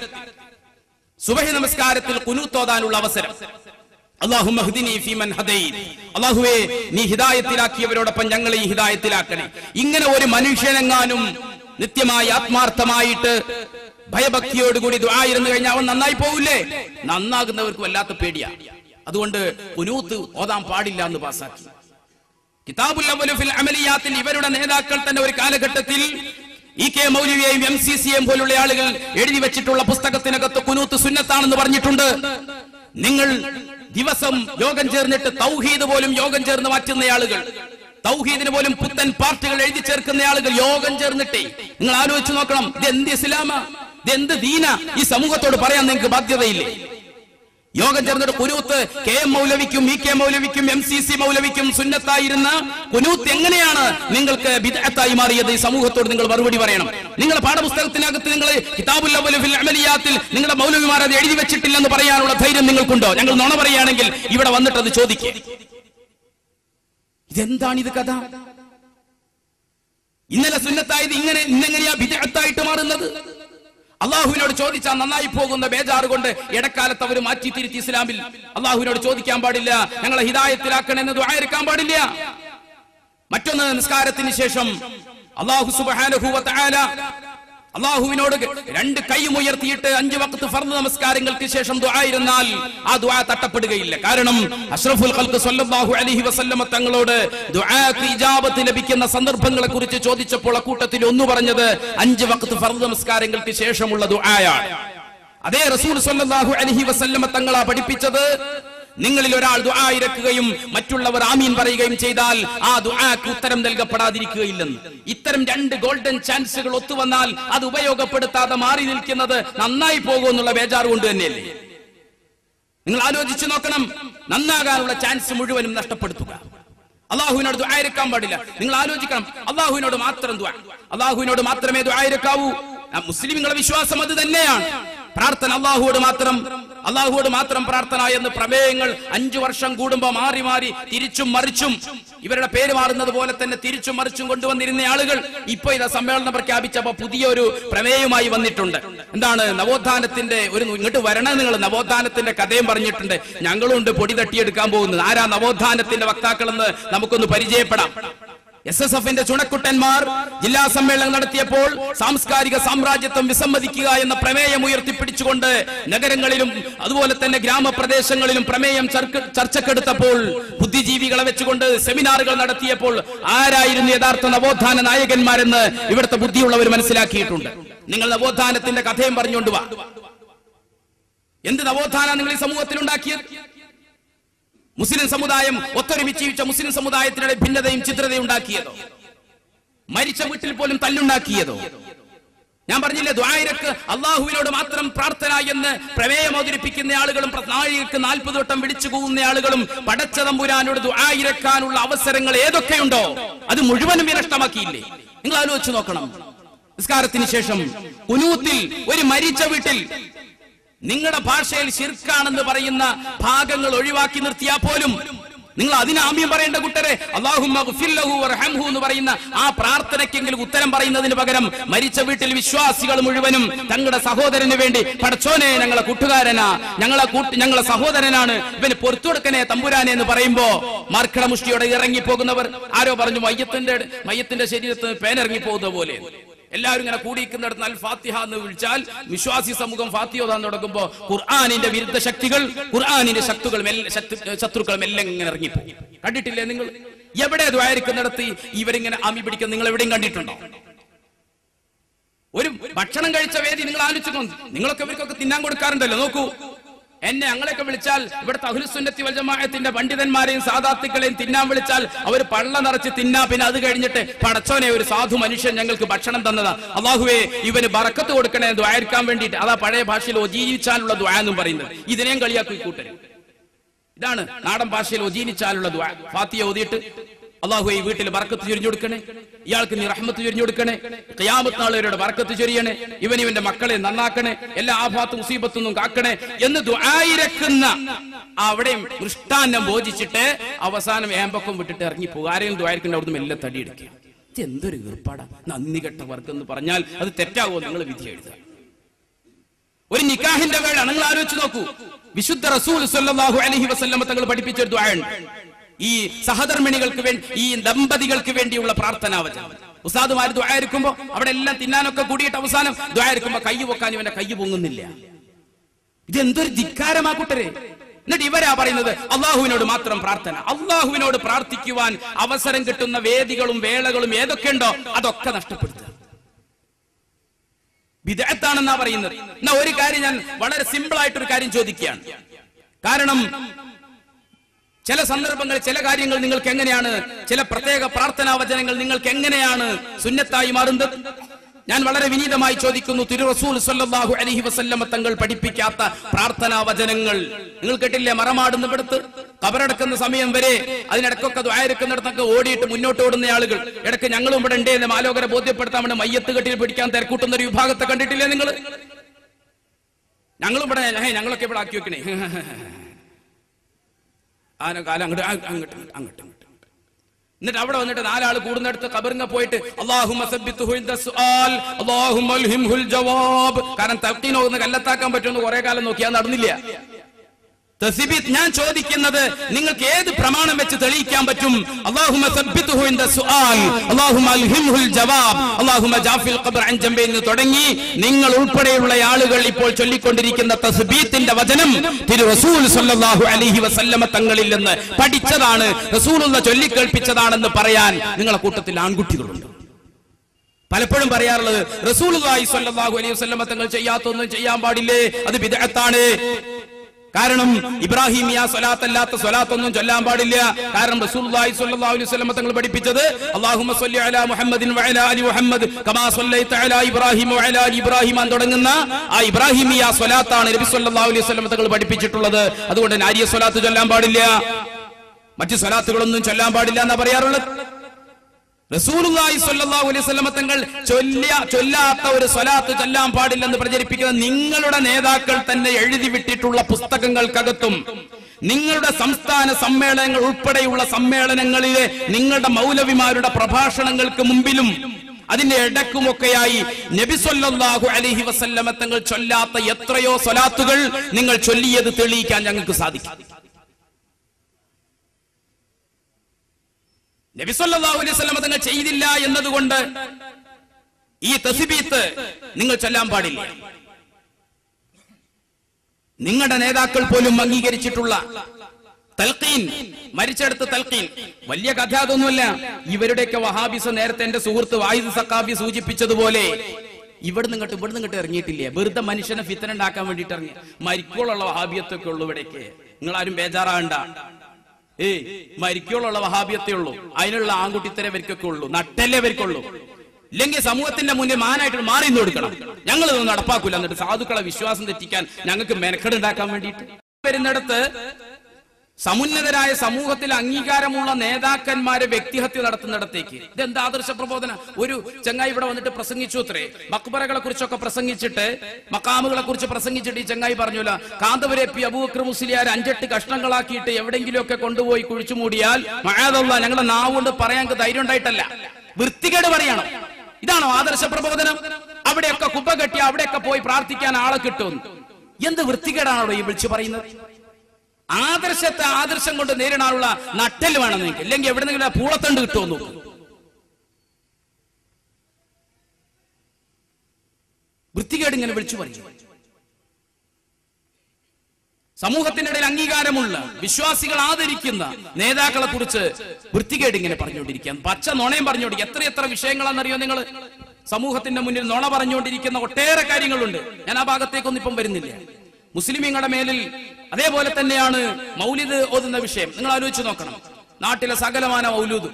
സുബഹി നമസ്കാരത്തിൽ കുനൂത്തോതാനുള്ള അവസരം അല്ലാഹുമ്മ ഹ്ദിനി ഫീമൻ ഹദൈത്. അല്ലാഹുവേ നീ ഹിദായത്തിലാക്കിയവരോടൊപ്പം ഞങ്ങളെ ഈ ഹിദായത്തിലാക്കണേ ഇങ്ങനെ ഒരു മനുഷ്യനെങ്ങാനും നിത്യമായി ആത്മാർത്ഥമായിട്ട് ഭയഭക്തിയോടുകൂടി ദുആയിരുന്നു കഴിഞ്ഞാൽ അവൻ നന്നായി പോവില്ലേ നന്നാകുന്നവർക്ക് വല്ലാത്ത പേടിയാ അതുകൊണ്ട് കുനൂത്ത് ഓതാൻ പാടില്ല എന്ന് പാസാക്കി കിതാബുൽ അവ്വലു ഫിൽ അമലിയാത്തിൽ ഇവരുടെ നേതാക്കൾ തന്നെ ഒരു കാലഘട്ടത്തിൽ ഇ കെ മൗലവിയെയും എം സി സിയെയും പോലുള്ള ആളുകൾ എഴുതി വെച്ചിട്ടുള്ള പുസ്തകത്തിനകത്ത് കുനൂത്ത് സുന്നത്താണെന്ന് പറഞ്ഞിട്ടുണ്ട് നിങ്ങൾ ദിവസം യോഗം ചേർന്നിട്ട് തൗഹീദ് പോലും യോഗം ചേർന്ന് മാറ്റുന്ന ആളുകൾ തൗഹീദിന് പോലും പുത്തൻ പാർട്ടികൾ എഴുതി ചേർക്കുന്ന ആളുകൾ യോഗം ചേർന്നിട്ടേ നിങ്ങൾ ആലോചിച്ച് നോക്കണം ഇത് എന്ത് ഇസ്ലാമാ ഇത് എന്ത് ദീന ഈ സമൂഹത്തോട് പറയാൻ നിങ്ങൾക്ക് ബാധ്യതയില്ലേ യോഗം ചേർന്നിട്ട് കുനൂത്ത് കെ എം മൗലവിക്കും ഇ കെ മൗലവിക്കും എം സി സി മൗലവിക്കും സുന്നത്തായിരുന്ന കുനൂത്ത് എങ്ങനെയാണ് നിങ്ങൾക്ക് ബിദ്അത്തായി മാറിയത് ഈ സമൂഹത്തോട് നിങ്ങൾ മറുപടി പറയണം നിങ്ങളുടെ പാഠപുസ്തകത്തിനകത്ത് നിങ്ങൾ കിതാബുൽ അവ്വലു ഫിൽ അമലിയാത്തിൽ നിങ്ങളുടെ മൗലവിമാർ അത് എഴുതി വെച്ചിട്ടില്ലെന്ന് പറയാനുള്ള ധൈര്യം നിങ്ങൾക്കുണ്ടോ ഞങ്ങൾ നുണ പറയുകയാണെങ്കിൽ ഇവിടെ വന്നിട്ട് അത് ചോദിക്കേ ഇതെന്താണ് ഇത് കഥ ഇന്നലെ സുന്നത്തായത് ഇങ്ങനെ ഇന്നെങ്ങനെയാ ബിദ്അത്തായിട്ട് മാറുന്നത് അള്ളാഹുവിനോട് ചോദിച്ചാൽ നന്നായി പോകുന്ന ബേജാറ് കൊണ്ട് ഇടക്കാലത്ത് അവർ മാറ്റി തിരുത്തി ഇസ്ലാമിൽ അള്ളാഹുവിനോട് ചോദിക്കാൻ പാടില്ല ഞങ്ങളെ ഹിദായത്തിലാക്കണമെന്ന് ദ്വായിരിക്കാൻ പാടില്ല മറ്റൊന്ന് നിസ്കാരത്തിന് ശേഷം അള്ളാഹു സുബാനുഭൂവത്ത അള്ളാഹുവിനോട് രണ്ട് കൈയും ഉയർത്തിയിട്ട് അഞ്ചു വക്കത്ത് ഫർദ് നമസ്കാരങ്ങൾക്ക് ശേഷം ദുആയിരുന്നാൽ ആ ദുആ തട്ടപ്പെടുകയില്ല കാരണം അഷ്റഫുൽ ഖൽഖ് സല്ലല്ലാഹു അലൈഹി വസല്ലമ തങ്ങളോട് ദുആക്ക് ഇജാബത്ത് ലഭിക്കുന്ന സന്ദർഭങ്ങളെ കുറിച്ച് ചോദിച്ചപ്പോൾ അക്കൂട്ടത്തിൽ ഒന്ന് പറഞ്ഞത് അഞ്ച് വക്കത്ത് ഫർദ് നമസ്കാരങ്ങൾക്ക് ശേഷമുള്ള ദുആയാണ് അതേ റസൂൽ സല്ലല്ലാഹു അലൈഹി വസല്ലമ തങ്ങളാ പഠിപ്പിച്ചത് നിങ്ങളിൽ ഒരാൾ ദുആ ഇരക്കുകയും മറ്റുള്ളവർ ആമീൻ പറയുകയും ചെയ്താൽ ആ ദുആക്ക് ഉത്തരം നൽകപ്പെടാതിരിക്കുകയില്ലെന്ന് ഇത്തരം രണ്ട് ഗോൾഡൻ ചാൻസുകൾ ഒത്തുവന്നാൽ അത് ഉപയോഗപ്പെടുത്താതെ മാറി നിൽക്കുന്നത് നന്നായി പോകുമെന്നുള്ള ബേജാറ് കൊണ്ട് തന്നെയല്ലേ നിങ്ങൾ ആലോചിച്ച് നോക്കണം നന്നാകാനുള്ള ചാൻസ് മുഴുവനും നഷ്ടപ്പെടുത്തുക അള്ളാഹുവിനോട് ദുആയിരിക്കാൻ പാടില്ല നിങ്ങൾ ആലോചിക്കണം അള്ളാഹുവിനോട് മാത്രം ദുആ അള്ളാഹുവിനോട് മാത്രമേ ദുആയിരിക്കാവൂ ആ മുസ്ലിമുകളുടെ വിശ്വാസം അത് തന്നെയാണ് പ്രാർത്ഥന അള്ളാഹുവോട് മാത്രം അള്ളാഹുവോട് മാത്രം പ്രാർത്ഥന എന്ന് പ്രമേയങ്ങൾ അഞ്ചു വർഷം കൂടുമ്പോ മാറി മാറി തിരിച്ചും മറിച്ചും ഇവരുടെ പേര് മാറുന്നത് പോലെ തന്നെ തിരിച്ചും മറിച്ചും കൊണ്ടുവന്നിരുന്ന ആളുകൾ ഇപ്പൊ ഇത് സമ്മേളനം പ്രഖ്യാപിച്ചപ്പോ പുതിയൊരു പ്രമേയമായി വന്നിട്ടുണ്ട് എന്താണ് നവോത്ഥാനത്തിന്റെ ഒരു ഇങ്ങോട്ട് വരണ നിങ്ങൾ നവോത്ഥാനത്തിന്റെ കഥയും പറഞ്ഞിട്ടുണ്ട് ഞങ്ങളും ഉണ്ട് പൊടി തട്ടിയെടുക്കാൻ പോകുന്നത് ആരാ നവോത്ഥാനത്തിന്റെ വക്താക്കളെന്ന് നമുക്കൊന്ന് പരിചയപ്പെടാം എസ് എസ് എഫിന്റെ ചുണക്കുട്ടന്മാർ ജില്ലാ സമ്മേളനം നടത്തിയപ്പോൾ സാംസ്കാരിക സാമ്രാജ്യത്വം വിസമ്മതിക്കുക എന്ന പ്രമേയം ഉയർത്തിപ്പിടിച്ചുകൊണ്ട് നഗരങ്ങളിലും അതുപോലെ തന്നെ ഗ്രാമപ്രദേശങ്ങളിലും പ്രമേയം ചർക്ക- ചർച്ചക്കെടുത്തപ്പോൾ ബുദ്ധിജീവികളെ വെച്ചുകൊണ്ട് സെമിനാറുകൾ നടത്തിയപ്പോൾ ആരായിരുന്നു യഥാർത്ഥ നവോത്ഥാന നായകന്മാരെന്ന് ഇവിടുത്തെ ബുദ്ധിയുള്ളവർ മനസ്സിലാക്കിയിട്ടുണ്ട് നിങ്ങൾ നവോത്ഥാനത്തിന്റെ കഥയും പറഞ്ഞുകൊണ്ട് വാ എന്ത് നവോത്ഥാന നിങ്ങൾ ഈ സമൂഹത്തിൽ ഉണ്ടാക്കിയത് മുസ്ലിം സമുദായം ഒത്തൊരുമിച്ച് ജീവിച്ച മുസ്ലിം സമുദായത്തിനിടെ ഭിന്നതയും ചിത്രതയും ഉണ്ടാക്കിയതോ മരിച്ച വീട്ടിൽ പോലും തല്ലുണ്ടാക്കിയതോ ഞാൻ പറഞ്ഞില്ലേ ദ്വായരക്ക് അള്ളാഹുവിനോട് മാത്രം പ്രാർത്ഥന എന്ന് പ്രമേയം അവതരിപ്പിക്കുന്ന ആളുകളും നാഴികൾക്ക് നാൽപ്പത് വട്ടം വിളിച്ചു പോകുന്ന ആളുകളും പടച്ച തമ്പുരാനോട് ദ്വായിരക്കാനുള്ള അവസരങ്ങൾ ഏതൊക്കെയുണ്ടോ അത് മുഴുവനും വിനഷ്ടമാക്കിയില്ലേ നിങ്ങൾ ആലോചിച്ച് നോക്കണം നിസ്കാരത്തിന് ശേഷം കുനൂത്തിൽ ഒരു മരിച്ച വീട്ടിൽ നിങ്ങളുടെ ഭാഷയിൽ ശിർക്കാണെന്ന് പറയുന്ന ഭാഗങ്ങൾ ഒഴിവാക്കി നിർത്തിയാൽ പോലും നിങ്ങൾ അതിന് ആമ്യം പറയേണ്ട കൂട്ടരെ അള്ളാഹുമ്മ ഗുഫില്ലഹു വർഹംഹു എന്ന് പറയുന്ന ആ പ്രാർത്ഥനയ്ക്കെങ്കിലും ഉത്തരം പറയുന്നതിന് പകരം മരിച്ച വീട്ടിൽ വിശ്വാസികൾ മുഴുവനും തങ്ങളുടെ സഹോദരന് വേണ്ടി പടച്ചോനെ ഞങ്ങളെ കൂട്ടുകാരനാ ഞങ്ങളെ കൂട്ട് ഞങ്ങളെ സഹോദരനാണ് ഇവന് പൊറത്തു കൊടുക്കനെ തമ്പുരാനെ എന്ന് പറയുമ്പോ മാർക്കട മുഷ്ടിയോടെ ഇറങ്ങിപ്പോകുന്നവർ ആരോ പറഞ്ഞു മയ്യത്തിന്റെ മയ്യത്തിന്റെ ശരീരത്തിൽ നിന്ന് പേനിറങ്ങി പോകുന്ന പോലെ എല്ലാവരും ഇങ്ങനെ കൂടിയിരിക്കുന്നിടത്ത് അൽ ഫാത്തിഹ എന്ന് വിളിച്ചാൽ വിശ്വാസി സമൂഹം ഫാത്തിയോതാൻ തുടങ്ങുമ്പോ ഖുർആാനിന്റെ വിരുദ്ധ ശക്തികൾ ഖുർആാനിന്റെ ശക്തികൾ ശത്രുക്കളും എല്ലാം ഇങ്ങനെ ഇറങ്ങിപ്പോകും കണ്ടിട്ടില്ലേ നിങ്ങൾ എവിടെ ദ്വാരിക്കുന്നിടത്ത് ഇവരിങ്ങനെ അമി പിടിക്കുന്ന നിങ്ങൾ എവിടെയും കണ്ടിട്ടുണ്ടോ ഒരു ഭക്ഷണം കഴിച്ച വേദി നിങ്ങൾ ആലോചിച്ചു നിങ്ങളൊക്കെ ഇവർക്കൊക്കെ തിന്നാൻ കൊടുക്കാറുണ്ടല്ലോ നോക്കൂ എന്നെ ഞങ്ങളെയൊക്കെ വിളിച്ചാൽ ഇവിടുത്തെ അഹുലുസുന്നത്തി വൽജമാഅത്തിന്റെ പണ്ഡിതന്മാരെയും സാധാത്തുക്കളെയും തിന്നാൻ വിളിച്ചാൽ അവർ പള്ള നിറച്ച് തിന്നാ പിന്നെ അത് കഴിഞ്ഞിട്ട് പടച്ചോനെ ഒരു സാധു മനുഷ്യൻ ഞങ്ങൾക്ക് ഭക്ഷണം തന്നതാ അള്ളാഹുവേ ഇവന് ബറക്കത്ത് കൊടുക്കണേ ദ്വാരിക്കാൻ വേണ്ടിയിട്ട് അതാ പഴയ ഭാഷയിൽ ഒജീവിച്ചാലുള്ള ദ്വാ എന്നും പറയുന്നത് ഇതിനെയും കളിയാക്കി കൂട്ടരും ഇതാണ് നാടൻ ഭാഷയിൽ ഒജീനിച്ചാലുള്ള ദ്വാ ഫാത്തിയ ഓതിയിട്ട് അള്ളാഹു ഈ വീട്ടിൽ ബർക്കത്ത് ചൊരിഞ്ഞു കൊടുക്കണേ ഇയാൾക്ക് നീ റഹ്മത്ത് ചൊരിഞ്ഞു കൊടുക്കണേ ഖിയാമത്ത് നാളുകാരുടെ ബർക്കത്ത് ചൊരിയണേ ഇവൻ ഇവന്റെ മക്കളെ നന്നാക്കണേ എല്ലാ ആഭാത്തും മുസീബത്തൊന്നും കാക്കണേ എന്ന് ദ്വായിരക്കുന്ന അവിടെയും മൃഷ്ടാന്നം ഭോജിച്ചിട്ട് അവസാനം ഏമ്പക്കം വിട്ടിട്ട് ഇറങ്ങി പോകും ആരെയും ദ്വാരിക്കുന്ന അവിടുന്ന് മെല്ലെ തടിയെടുക്കുക ഇത് എന്തൊരു ഏർപ്പാടാ നന്ദി കെട്ട വർക്ക് എന്ന് പറഞ്ഞാൽ അത് തെറ്റാവോ നിങ്ങൾ വിധി എഴുതാം ഒരു നിക്കാഹിന്റെ വേള നിങ്ങൾ ആലോചിച്ച് നോക്കൂ വിശുദ്ധ റസൂൽ സല്ലല്ലാഹു അലൈഹി വസല്ലമ തങ്ങൾ പഠിപ്പിച്ച ഒരു ദുആണ് ഈ സഹധർമ്മിണികൾക്ക് വേണ്ടി ഈ ദമ്പതികൾക്ക് വേണ്ടിയുള്ള പ്രാർത്ഥനാവചനം ഉസ്താദുമാർ ദ്വാരിക്കുമ്പോ അവിടെ എല്ലാം തിന്നാനൊക്കെ കൂടിയിട്ട് അവസാനം ദ്വാരിക്കുമ്പോ കൈ പൊക്കാൻ ഇവന്റെ കൈ പൊങ്ങുന്നില്ല ഇത് എന്തൊരു ധിക്കാരമാ കൂട്ടരെ എന്നിട്ട് ഇവരാ പറയുന്നത് അള്ളാഹുവിനോട് മാത്രം പ്രാർത്ഥന അള്ളാഹുവിനോട് പ്രാർത്ഥിക്കുവാൻ അവസരം കിട്ടുന്ന വേദികളും വേളകളും ഏതൊക്കെയുണ്ടോ അതൊക്കെ നഷ്ടപ്പെടുത്തുക വിദഗ്ധാണെന്നാ പറയുന്നത് എന്നാ ഒരു കാര്യം ഞാൻ വളരെ സിമ്പിൾ ആയിട്ടൊരു കാര്യം ചോദിക്കുകയാണ് കാരണം ചില സന്ദർഭങ്ങൾ ചില കാര്യങ്ങൾ നിങ്ങൾക്ക് എങ്ങനെയാണ് ചില പ്രത്യേക പ്രാർത്ഥനാ വചനങ്ങൾ നിങ്ങൾക്ക് എങ്ങനെയാണ് സുന്നത്തായി മാറുന്നത് ഞാൻ വളരെ വിനീതമായി ചോദിക്കുന്നു തിരു റസൂൽ സല്ലല്ലാഹു അലൈഹി വസല്ലമ തങ്ങൾ പഠിപ്പിക്കാത്ത പ്രാർത്ഥനാ വചനങ്ങൾ നിങ്ങൾ കേട്ടില്ലേ മറമാടുന്ന ഇവിടുത്ത് കബറടക്കുന്ന സമയം വരെ അതിനിടക്കൊക്കെ ദ്വായരക്കുന്നിടത്തൊക്കെ ഓടിയിട്ട് മുന്നോട്ട് ഓടുന്ന ആളുകൾ ഇടയ്ക്ക് ഞങ്ങളും ഇവിടെ ഉണ്ട് എന്ന് മാലോകരെ ബോധ്യപ്പെടുത്താൻ വേണ്ടി മയ്യത്ത് കെട്ടിൽ പിടിക്കാൻ തിരക്കൂട്ടുന്ന ഒരു വിഭാഗത്തെ കണ്ടിട്ടില്ലേ നിങ്ങൾ ഞങ്ങളും ഇവിടെ ഹേ, ഞങ്ങളൊക്കെ ഇവിടെ ആക്കി വെക്കണേ ആന കാലം അങ്ങോട്ട് അങ്ങോട്ട് അങ്ങോട്ട് അങ്ങോട്ട് അങ്ങോട്ട് എന്നിട്ട് അവിടെ വന്നിട്ട് നാലാൾ കൂടുന്നിടത്ത് കബറിങ്ങ പോയിട്ട് അല്ലാഹുമ്മ സബ്ബിത്തുഹു ഇൻദ സുആൽ അല്ലാഹുമ്മ അൽഹിംഹുൽ ജവാബ് കാരണം തഖ്തീൻ ഓതുന്ന കല്ലത്താക്കാൻ പറ്റുമെന്ന് കുറെ കാലം നോക്കി അത് നടന്നില്ല തസ്ബീത്ത് ഞാൻ ചോദിക്കുന്നത് നിങ്ങൾക്ക് ഏത് പ്രമാണം വെച്ച് തെളിയിക്കാൻ പറ്റും അല്ലാഹുമ്മ സബ്ബിത്തുഹു ഇൻദ സുആൽ അല്ലാഹുമ്മ അൽഹിംഹുൽ ജവാബ് അല്ലാഹുമ്മ ജാഫിൽ ഖബ്ർ അൻ ജംബി എന്ന് തുടങ്ങി നിങ്ങൾ ഉൾപ്പെടെയുള്ള ആളുകൾ ഇപ്പോൾ ചൊല്ലിക്കൊണ്ടിരിക്കുന്ന തസ്ബീത്തിന്റെ വചനം തിരു റസൂൽ സല്ലല്ലാഹു അലൈഹി വസല്ലമ തങ്ങളിൽ നിന്ന് പഠിച്ചതാണ് റസൂലുള്ള ചൊല്ലിക്കേൾപ്പിച്ചതാണെന്ന് പറയാൻ നിങ്ങളെ കൂട്ടത്തിൽ ആൺകുട്ടികളുണ്ട് പലപ്പോഴും പറയാറുള്ളത് റസൂലുള്ളാഹി സ്വല്ലല്ലാഹു അലൈഹി വസല്ലമ തങ്ങൾ ചെയ്യാത്തൊന്നും ചെയ്യാൻ പാടില്ലേ അത് ബിദഅത്താണ് കാരണം ഇബ്രാഹിമിയ സ്വലാത്തല്ലാത്ത സ്വലാത്തൊന്നും ചൊല്ലാൻ പാടില്ല കാരണം റസൂലുള്ളാഹി സ്വല്ലല്ലാഹു അലൈഹി വസല്ലമ തങ്ങൾ പഠിപ്പിച്ചത് അല്ലാഹുമ്മ സ്വല്ലി അലാ മുഹമ്മദിൻ വഅലാ അലി മുഹമ്മദ് കമാ സ്വല്ലൈത അലാ ഇബ്രാഹിം വഅലാ അലി ഇബ്രാഹിം എന്ന് തുടങ്ങുന്ന ആ ഇബ്രാഹിമിയ സ്വലാത്താണ് നബി സ്വല്ലല്ലാഹു അലൈഹി വസല്ലമ തങ്ങൾ പഠിപ്പിച്ചിട്ടുള്ളത് അതുകൊണ്ട് നാരിയ സ്വലാത്ത് ചൊല്ലാൻ പാടില്ല മറ്റു സ്വലാത്തുകളൊന്നും ചൊല്ലാൻ പാടില്ല എന്നാ പറയാറുള്ളത് റസൂലുള്ളാഹി സ്വല്ലല്ലാഹു അലൈഹി വസല്ലമ തങ്ങൾ ചൊല്ലിയ ചൊല്ലാത്ത ഒരു സ്വലാത്ത് ചൊല്ലാൻ പാടില്ലെന്ന് പ്രചരിപ്പിക്കുന്ന നിങ്ങളുടെ നേതാക്കൾ തന്നെ എഴുതി വിട്ടിട്ടുള്ള പുസ്തകങ്ങൾക്കകത്തും നിങ്ങളുടെ സംസ്ഥാന സമ്മേളനങ്ങൾ ഉൾപ്പെടെയുള്ള സമ്മേളനങ്ങളിലെ നിങ്ങളുടെ മൗലവിമാരുടെ പ്രഭാഷണങ്ങൾക്ക് മുമ്പിലും അതിന്റെ ഇടക്കുമൊക്കെയായി നബി സല്ലല്ലാഹു അലൈഹി വസല്ലമ തങ്ങൾ ചൊല്ലാത്ത എത്രയോ സ്വലാത്തുകൾ നിങ്ങൾ ചൊല്ലിയത് തെളിയിക്കാൻ ഞങ്ങൾക്ക് സാധിക്കും നബി സല്ലല്ലാഹു അലൈഹി വസല്ലമ തങ്ങൾ ചെയ്തില്ല എന്നതുകൊണ്ട് ഈ തസ്ബീത്ത് നിങ്ങൾ ചൊല്ലാൻ പാടില്ല നിങ്ങളുടെ നേതാക്കൾ പോലും അംഗീകരിച്ചിട്ടുള്ള തൽക്കീൻ മരിച്ചെടുത്ത് തൽക്കീൻ വലിയ കഥ അതൊന്നുമല്ല ഇവരുടെയൊക്കെ വഹാബിസ് നേരത്തെ എന്റെ സുഹൃത്ത് വാഹിദ് സക്കാബി സൂചിപ്പിച്ചതുപോലെ ഇവിടെ നിങ്ങട്ട് ഇവിടെ നിങ്ങട്ട് ഇറങ്ങിയിട്ടില്ലേ വെറുതെ മനുഷ്യനെ ഫിത്തന ഉണ്ടാക്കാൻ വേണ്ടിയിട്ട് ഇറങ്ങി മരിക്കോളുള്ള വഹാബിയത്തൊക്കെ ഉള്ളൂ ഇവിടേക്ക് നിങ്ങൾ ആരും ബേജാറാകണ്ട ഏയ് മരിക്കോളുള്ള വഹാബിയത്തേ ഉള്ളൂ അതിനുള്ള ആൺകുട്ടിത്തരെ ഇവർക്കൊക്കെ ഉള്ളൂ നട്ടല്ലേ ഇവർക്കുള്ളൂ ഇല്ലെങ്കിൽ സമൂഹത്തിന്റെ മുന്നിൽ മാനായിട്ട് മാറി നിന്ന് കൊടുക്കണം ഞങ്ങൾ ഇതൊന്നും നടപ്പാക്കൂല എന്നിട്ട് സാധുക്കളെ വിശ്വാസം തെറ്റിക്കാൻ ഞങ്ങൾക്ക് മെനക്കെട് ഉണ്ടാക്കാൻ വേണ്ടിയിട്ട് വരുന്നിടത്ത് സമുന്നതരായ സമൂഹത്തിൽ അംഗീകാരമുള്ള നേതാക്കന്മാരെ വ്യക്തിഹത്യ നടത്തുന്നിടത്തേക്ക് ഇതെന്ത് ആദർശ പ്രബോധന ഒരു ചങ്ങായി ഇവിടെ വന്നിട്ട് പ്രസംഗിച്ചു അത്രേ മക്ബറകളെ കുറിച്ചൊക്കെ പ്രസംഗിച്ചിട്ട് മക്കാമുകളെ കുറിച്ച് പ്രസംഗിച്ചിട്ട് ഈ ചങ്ങായി പറഞ്ഞില്ല കാന്തപുരെ പി അബൂബക്കർ മുസ്ലിയാർ അഞ്ചെട്ട് കഷ്ണങ്ങളാക്കിയിട്ട് എവിടെയെങ്കിലുമൊക്കെ കൊണ്ടുപോയി കുഴിച്ചു മൂടിയാൽ മഴയതുള്ള ഞങ്ങളുടെ നാവുകൊണ്ട് പറയാൻ ധൈര്യം ഉണ്ടായിട്ടല്ല വൃത്തികേട് പറയണം ഇതാണോ ആദർശ പ്രബോധനം അവിടെയൊക്കെ കുപ്പ കെട്ടി അവിടെയൊക്കെ പോയി പ്രാർത്ഥിക്കാൻ ആളെ കിട്ടും എന്ത് വൃത്തികേടാണോ ഈ വിളിച്ചു പറയുന്നത് ആദർശത്തെ ആദർശം കൊണ്ട് നേരിടാനുള്ള നട്ടൽ വേണം നിങ്ങൾക്ക് ഇല്ലെങ്കിൽ എവിടെന്നെങ്കിലും പൂളത്തണ്ട് കിട്ടുമോ നോക്കൂ വൃത്തികേട് ഇങ്ങനെ വിളിച്ചു പറയും സമൂഹത്തിനിടയിൽ അംഗീകാരമുള്ള വിശ്വാസികൾ ആദരിക്കുന്ന നേതാക്കളെ കുറിച്ച് വൃത്തികേട് ഇങ്ങനെ പറഞ്ഞുകൊണ്ടിരിക്കുക പച്ച നുണയും പറഞ്ഞുകൊണ്ടിരിക്കുക എത്ര എത്ര വിഷയങ്ങളാണെന്നറിയോ നിങ്ങൾ സമൂഹത്തിന്റെ മുന്നിൽ നുണ പറഞ്ഞുകൊണ്ടിരിക്കുന്ന ഒട്ടേറെ കാര്യങ്ങളുണ്ട് ഞാൻ ആ ഭാഗത്തേക്കൊന്നും ഇപ്പം വരുന്നില്ല മുസ്ലിമീങ്ങളുടെ മേലിൽ അതേപോലെ തന്നെയാണ് മൗലിദ് ഓതുന്ന വിഷയം നിങ്ങൾ ആലോചിച്ച് നോക്കണം നാട്ടിലെ സകലമാന മൗലൂദ്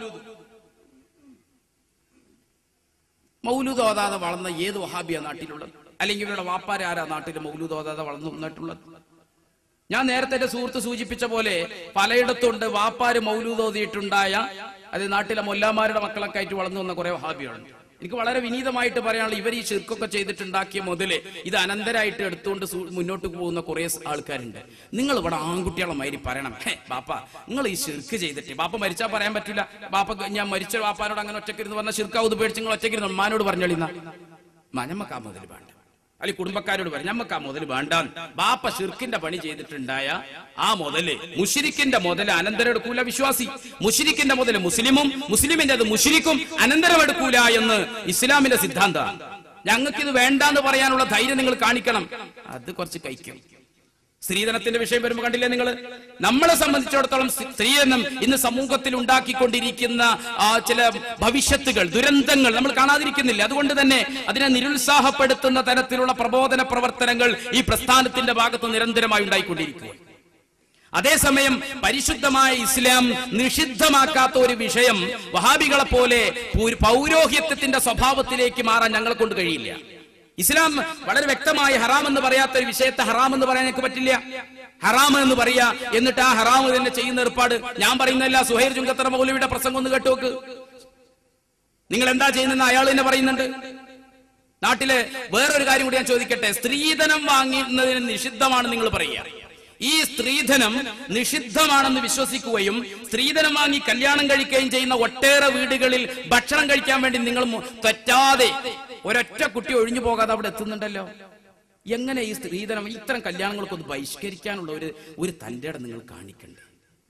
മൗലൂദ് ഓതാതെ വളർന്ന ഏത് വഹാബിയ നാട്ടിലുള്ളത് അല്ലെങ്കിൽ ഇവരുടെ വാപ്പാരാരാ നാട്ടിൽ മൗലൂദ് ഓതാതെ വളർന്നു വന്നിട്ടുള്ളത് ഞാൻ നേരത്തെ എന്റെ സുഹൃത്ത് സൂചിപ്പിച്ച പോലെ പലയിടത്തുണ്ട് വാപ്പാര് മൗലൂദ് ഓതിയിട്ടുണ്ടായ അത് നാട്ടിലെ മൊല്ലാമാരുടെ മക്കളൊക്കെ ആയിട്ട് വളർന്നു വന്ന കുറെ വഹാബികളുണ്ട് എനിക്ക് വളരെ വിനീതമായിട്ട് പറയാനുള്ള ഇവർ ഈ ശിർക്കൊക്കെ ചെയ്തിട്ടുണ്ടാക്കിയ മുതല് ഇത് അനന്തരായിട്ട് എടുത്തുകൊണ്ട് സു- മുന്നോട്ട് പോകുന്ന കുറെ ആൾക്കാരുണ്ട് നിങ്ങൾ ഇവിടെ ആൺകുട്ടികളെ മാതിരി പറയണം ഹേ ബാപ്പ നിങ്ങൾ ഈ ശിർക്ക് ചെയ്തിട്ട് ബാപ്പ മരിച്ചാൽ പറയാൻ പറ്റില്ല ബാപ്പ ഞാൻ മരിച്ച ബാപ്പാനോട് അങ്ങനെ ഒറ്റക്കിരുന്ന് പറഞ്ഞ ശിർക്കാവുത് പേടിച്ച് നിങ്ങൾ ഒറ്റക്കിരുന്ന് ഉമ്മാനോട് പറഞ്ഞോളിന്ന മനമ്മക്ക് ആ മുതൽ വേണ്ട അല്ലെങ്കിൽ കുടുംബക്കാരോട് പറയും ഞമ്മക്ക് ആ മുതൽ വേണ്ട ബാപ്പ ഷിർക്കിന്റെ പണി ചെയ്തിട്ടുണ്ടായ ആ മുതല് മുഷിരിക്കിന്റെ മുതല് അനന്തരം എടുക്കൂല വിശ്വാസി മുഷിരിക്കിന്റെ മുതല് മുസ്ലിമും മുസ്ലിമിന്റെ അത് മുഷിരിക്കും അനന്തരം എടുക്കൂല എന്ന് ഇസ്ലാമിന്റെ സിദ്ധാന്തമാണ് ഞങ്ങൾക്ക് ഇത് വേണ്ടാന്ന് പറയാനുള്ള ധൈര്യം നിങ്ങൾ കാണിക്കണം അത് കുറച്ച് കഴിക്കും സ്ത്രീധനത്തിന്റെ വിഷയം വരുമ്പോൾ കണ്ടില്ലേ നിങ്ങൾ നമ്മളെ സംബന്ധിച്ചിടത്തോളം സ് സ്ത്രീധനം ഇന്ന് സമൂഹത്തിൽ ഉണ്ടാക്കിക്കൊണ്ടിരിക്കുന്ന ആ ചില ഭവിഷ്യത്തുകൾ ദുരന്തങ്ങൾ നമ്മൾ കാണാതിരിക്കുന്നില്ല അതുകൊണ്ട് തന്നെ അതിനെ നിരുത്സാഹപ്പെടുത്തുന്ന തരത്തിലുള്ള പ്രബോധന പ്രവർത്തനങ്ങൾ ഈ പ്രസ്ഥാനത്തിന്റെ ഭാഗത്ത് നിരന്തരമായി ഉണ്ടായിക്കൊണ്ടിരിക്കുക അതേസമയം പരിശുദ്ധമായ ഇസ്ലാം നിഷിദ്ധമാക്കാത്ത ഒരു വിഷയം വഹാബികളെ പോലെ പൗ- പൗരോഹിത്യത്തിന്റെ സ്വഭാവത്തിലേക്ക് മാറാൻ ഞങ്ങളെ കൊണ്ട് കഴിയില്ല ഇസ്ലാം വളരെ വ്യക്തമായി ഹറാം എന്ന് പറയാത്ത ഒരു വിഷയത്തെ ഹറാം എന്ന് പറയാൻ എനിക്ക് പറ്റില്ല ഹറാം എന്ന് പറയാ എന്നിട്ട് ആ ഹറാം തന്നെ ചെയ്യുന്ന ഏർപ്പാട് ഞാൻ പറയുന്നല്ല സുഹൈർ ചുങ്കത്തറ മൗലവിയുടെ പ്രസംഗം ഒന്ന് കേട്ടോക്ക് നിങ്ങൾ എന്താ ചെയ്യുന്നതെന്ന് അയാൾ തന്നെ പറയുന്നുണ്ട് നാട്ടിലെ വേറൊരു കാര്യം കൂടി ഞാൻ ചോദിക്കട്ടെ സ്ത്രീധനം വാങ്ങുന്നതിന് നിഷിദ്ധമാണ് നിങ്ങൾ പറയുക ഈ സ്ത്രീധനം നിഷിദ്ധമാണെന്ന് വിശ്വസിക്കുകയും സ്ത്രീധനം വാങ്ങി കല്യാണം കഴിക്കുകയും ചെയ്യുന്ന ഒട്ടേറെ വീടുകളിൽ ഭക്ഷണം കഴിക്കാൻ വേണ്ടി നിങ്ങൾ മു- തെറ്റാതെ ഒരൊറ്റ കുട്ടി ഒഴിഞ്ഞു പോകാതെ അവിടെ എത്തുന്നുണ്ടല്ലോ എങ്ങനെ ഈ സ്ത്രീധനം ഇത്തരം കല്യാണങ്ങൾക്കൊന്ന് ബഹിഷ്കരിക്കാനുള്ള ഒരു ഒരു തന്റെ ഇടം നിങ്ങൾ കാണിക്കണ്ടേ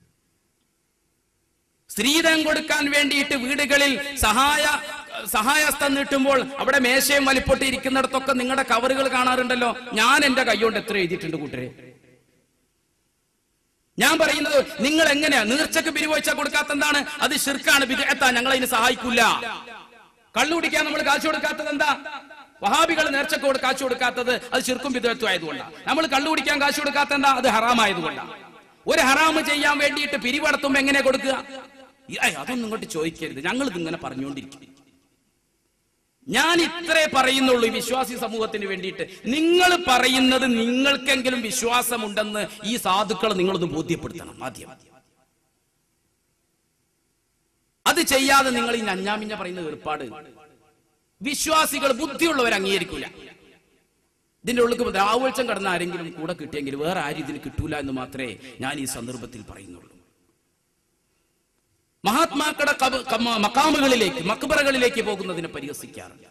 സ്ത്രീധനം കൊടുക്കാൻ വേണ്ടിയിട്ട് വീടുകളിൽ സഹായ സഹായസ്ഥം നീട്ടുമ്പോൾ അവിടെ മേശയും വലിപ്പൊട്ടി ഇരിക്കുന്നിടത്തൊക്കെ നിങ്ങളുടെ കവറുകൾ കാണാറുണ്ടല്ലോ ഞാൻ എന്റെ കൈകൊണ്ട് എത്ര എഴുതിയിട്ടുണ്ട് കൂട്ടരെ ഞാൻ പറയുന്നത് നിങ്ങൾ എങ്ങനെയാ നീർച്ചക്ക് പിരിവച്ച കൊടുക്കാത്ത എന്താണ് അത് ശിർക്കാണ് വിദഗ്ധ ഞങ്ങൾ അതിന് സഹായിക്കൂല കള്ളു കുടിക്കാൻ നമ്മൾ കാശ് കൊടുക്കാത്തത് എന്താ വഹാബികൾ നേർച്ചക്കോട് കാശ് കൊടുക്കാത്തത് അത് ശിർക്കും വിദഗ്ധം ആയതുകൊണ്ടാണ് നമ്മൾ കള്ളു കുടിക്കാൻ കാശ് കൊടുക്കാത്ത എന്താ അത് ഹറാമായതുകൊണ്ടാണ് ഒരു ഹറാമ് ചെയ്യാൻ വേണ്ടിയിട്ട് പിരിവടത്തുമ്പോ എങ്ങനെ കൊടുക്കുക ഏയ്, അതൊന്നും ഇങ്ങോട്ട് ചോദിക്കരുത് ഞങ്ങൾ ഇതിങ്ങനെ പറഞ്ഞുകൊണ്ടിരിക്കും ഞാൻ ഇത്രേ പറയുന്നുള്ളൂ ഈ വിശ്വാസി സമൂഹത്തിന് വേണ്ടിയിട്ട് നിങ്ങൾ പറയുന്നത് നിങ്ങൾക്കെങ്കിലും വിശ്വാസമുണ്ടെന്ന് ഈ സാധുക്കളെ നിങ്ങളൊന്ന് ബോധ്യപ്പെടുത്തണം ആദ്യം അത് ചെയ്യാതെ നിങ്ങൾ ഈ നഞ്ഞാമിഞ്ഞ പറയുന്ന ഏർപ്പാട് വിശ്വാസികൾ ബുദ്ധിയുള്ളവർ അംഗീകരിക്കൂല ഇതിന്റെ ഉള്ളിൽ രാവുവെളിച്ചം കടന്ന ആരെങ്കിലും കൂടെ കിട്ടിയെങ്കിൽ വേറെ ആരും ഇതിന് കിട്ടൂല എന്ന് മാത്രമേ ഞാൻ ഈ സന്ദർഭത്തിൽ പറയുന്നുള്ളൂ മഹാത്മാക്കളുടെ കബ- കമ- മക്കാമുകളിലേക്ക് മക്ബറകളിലേക്ക് പോകുന്നതിനെ പരിഹസിക്കാറില്ല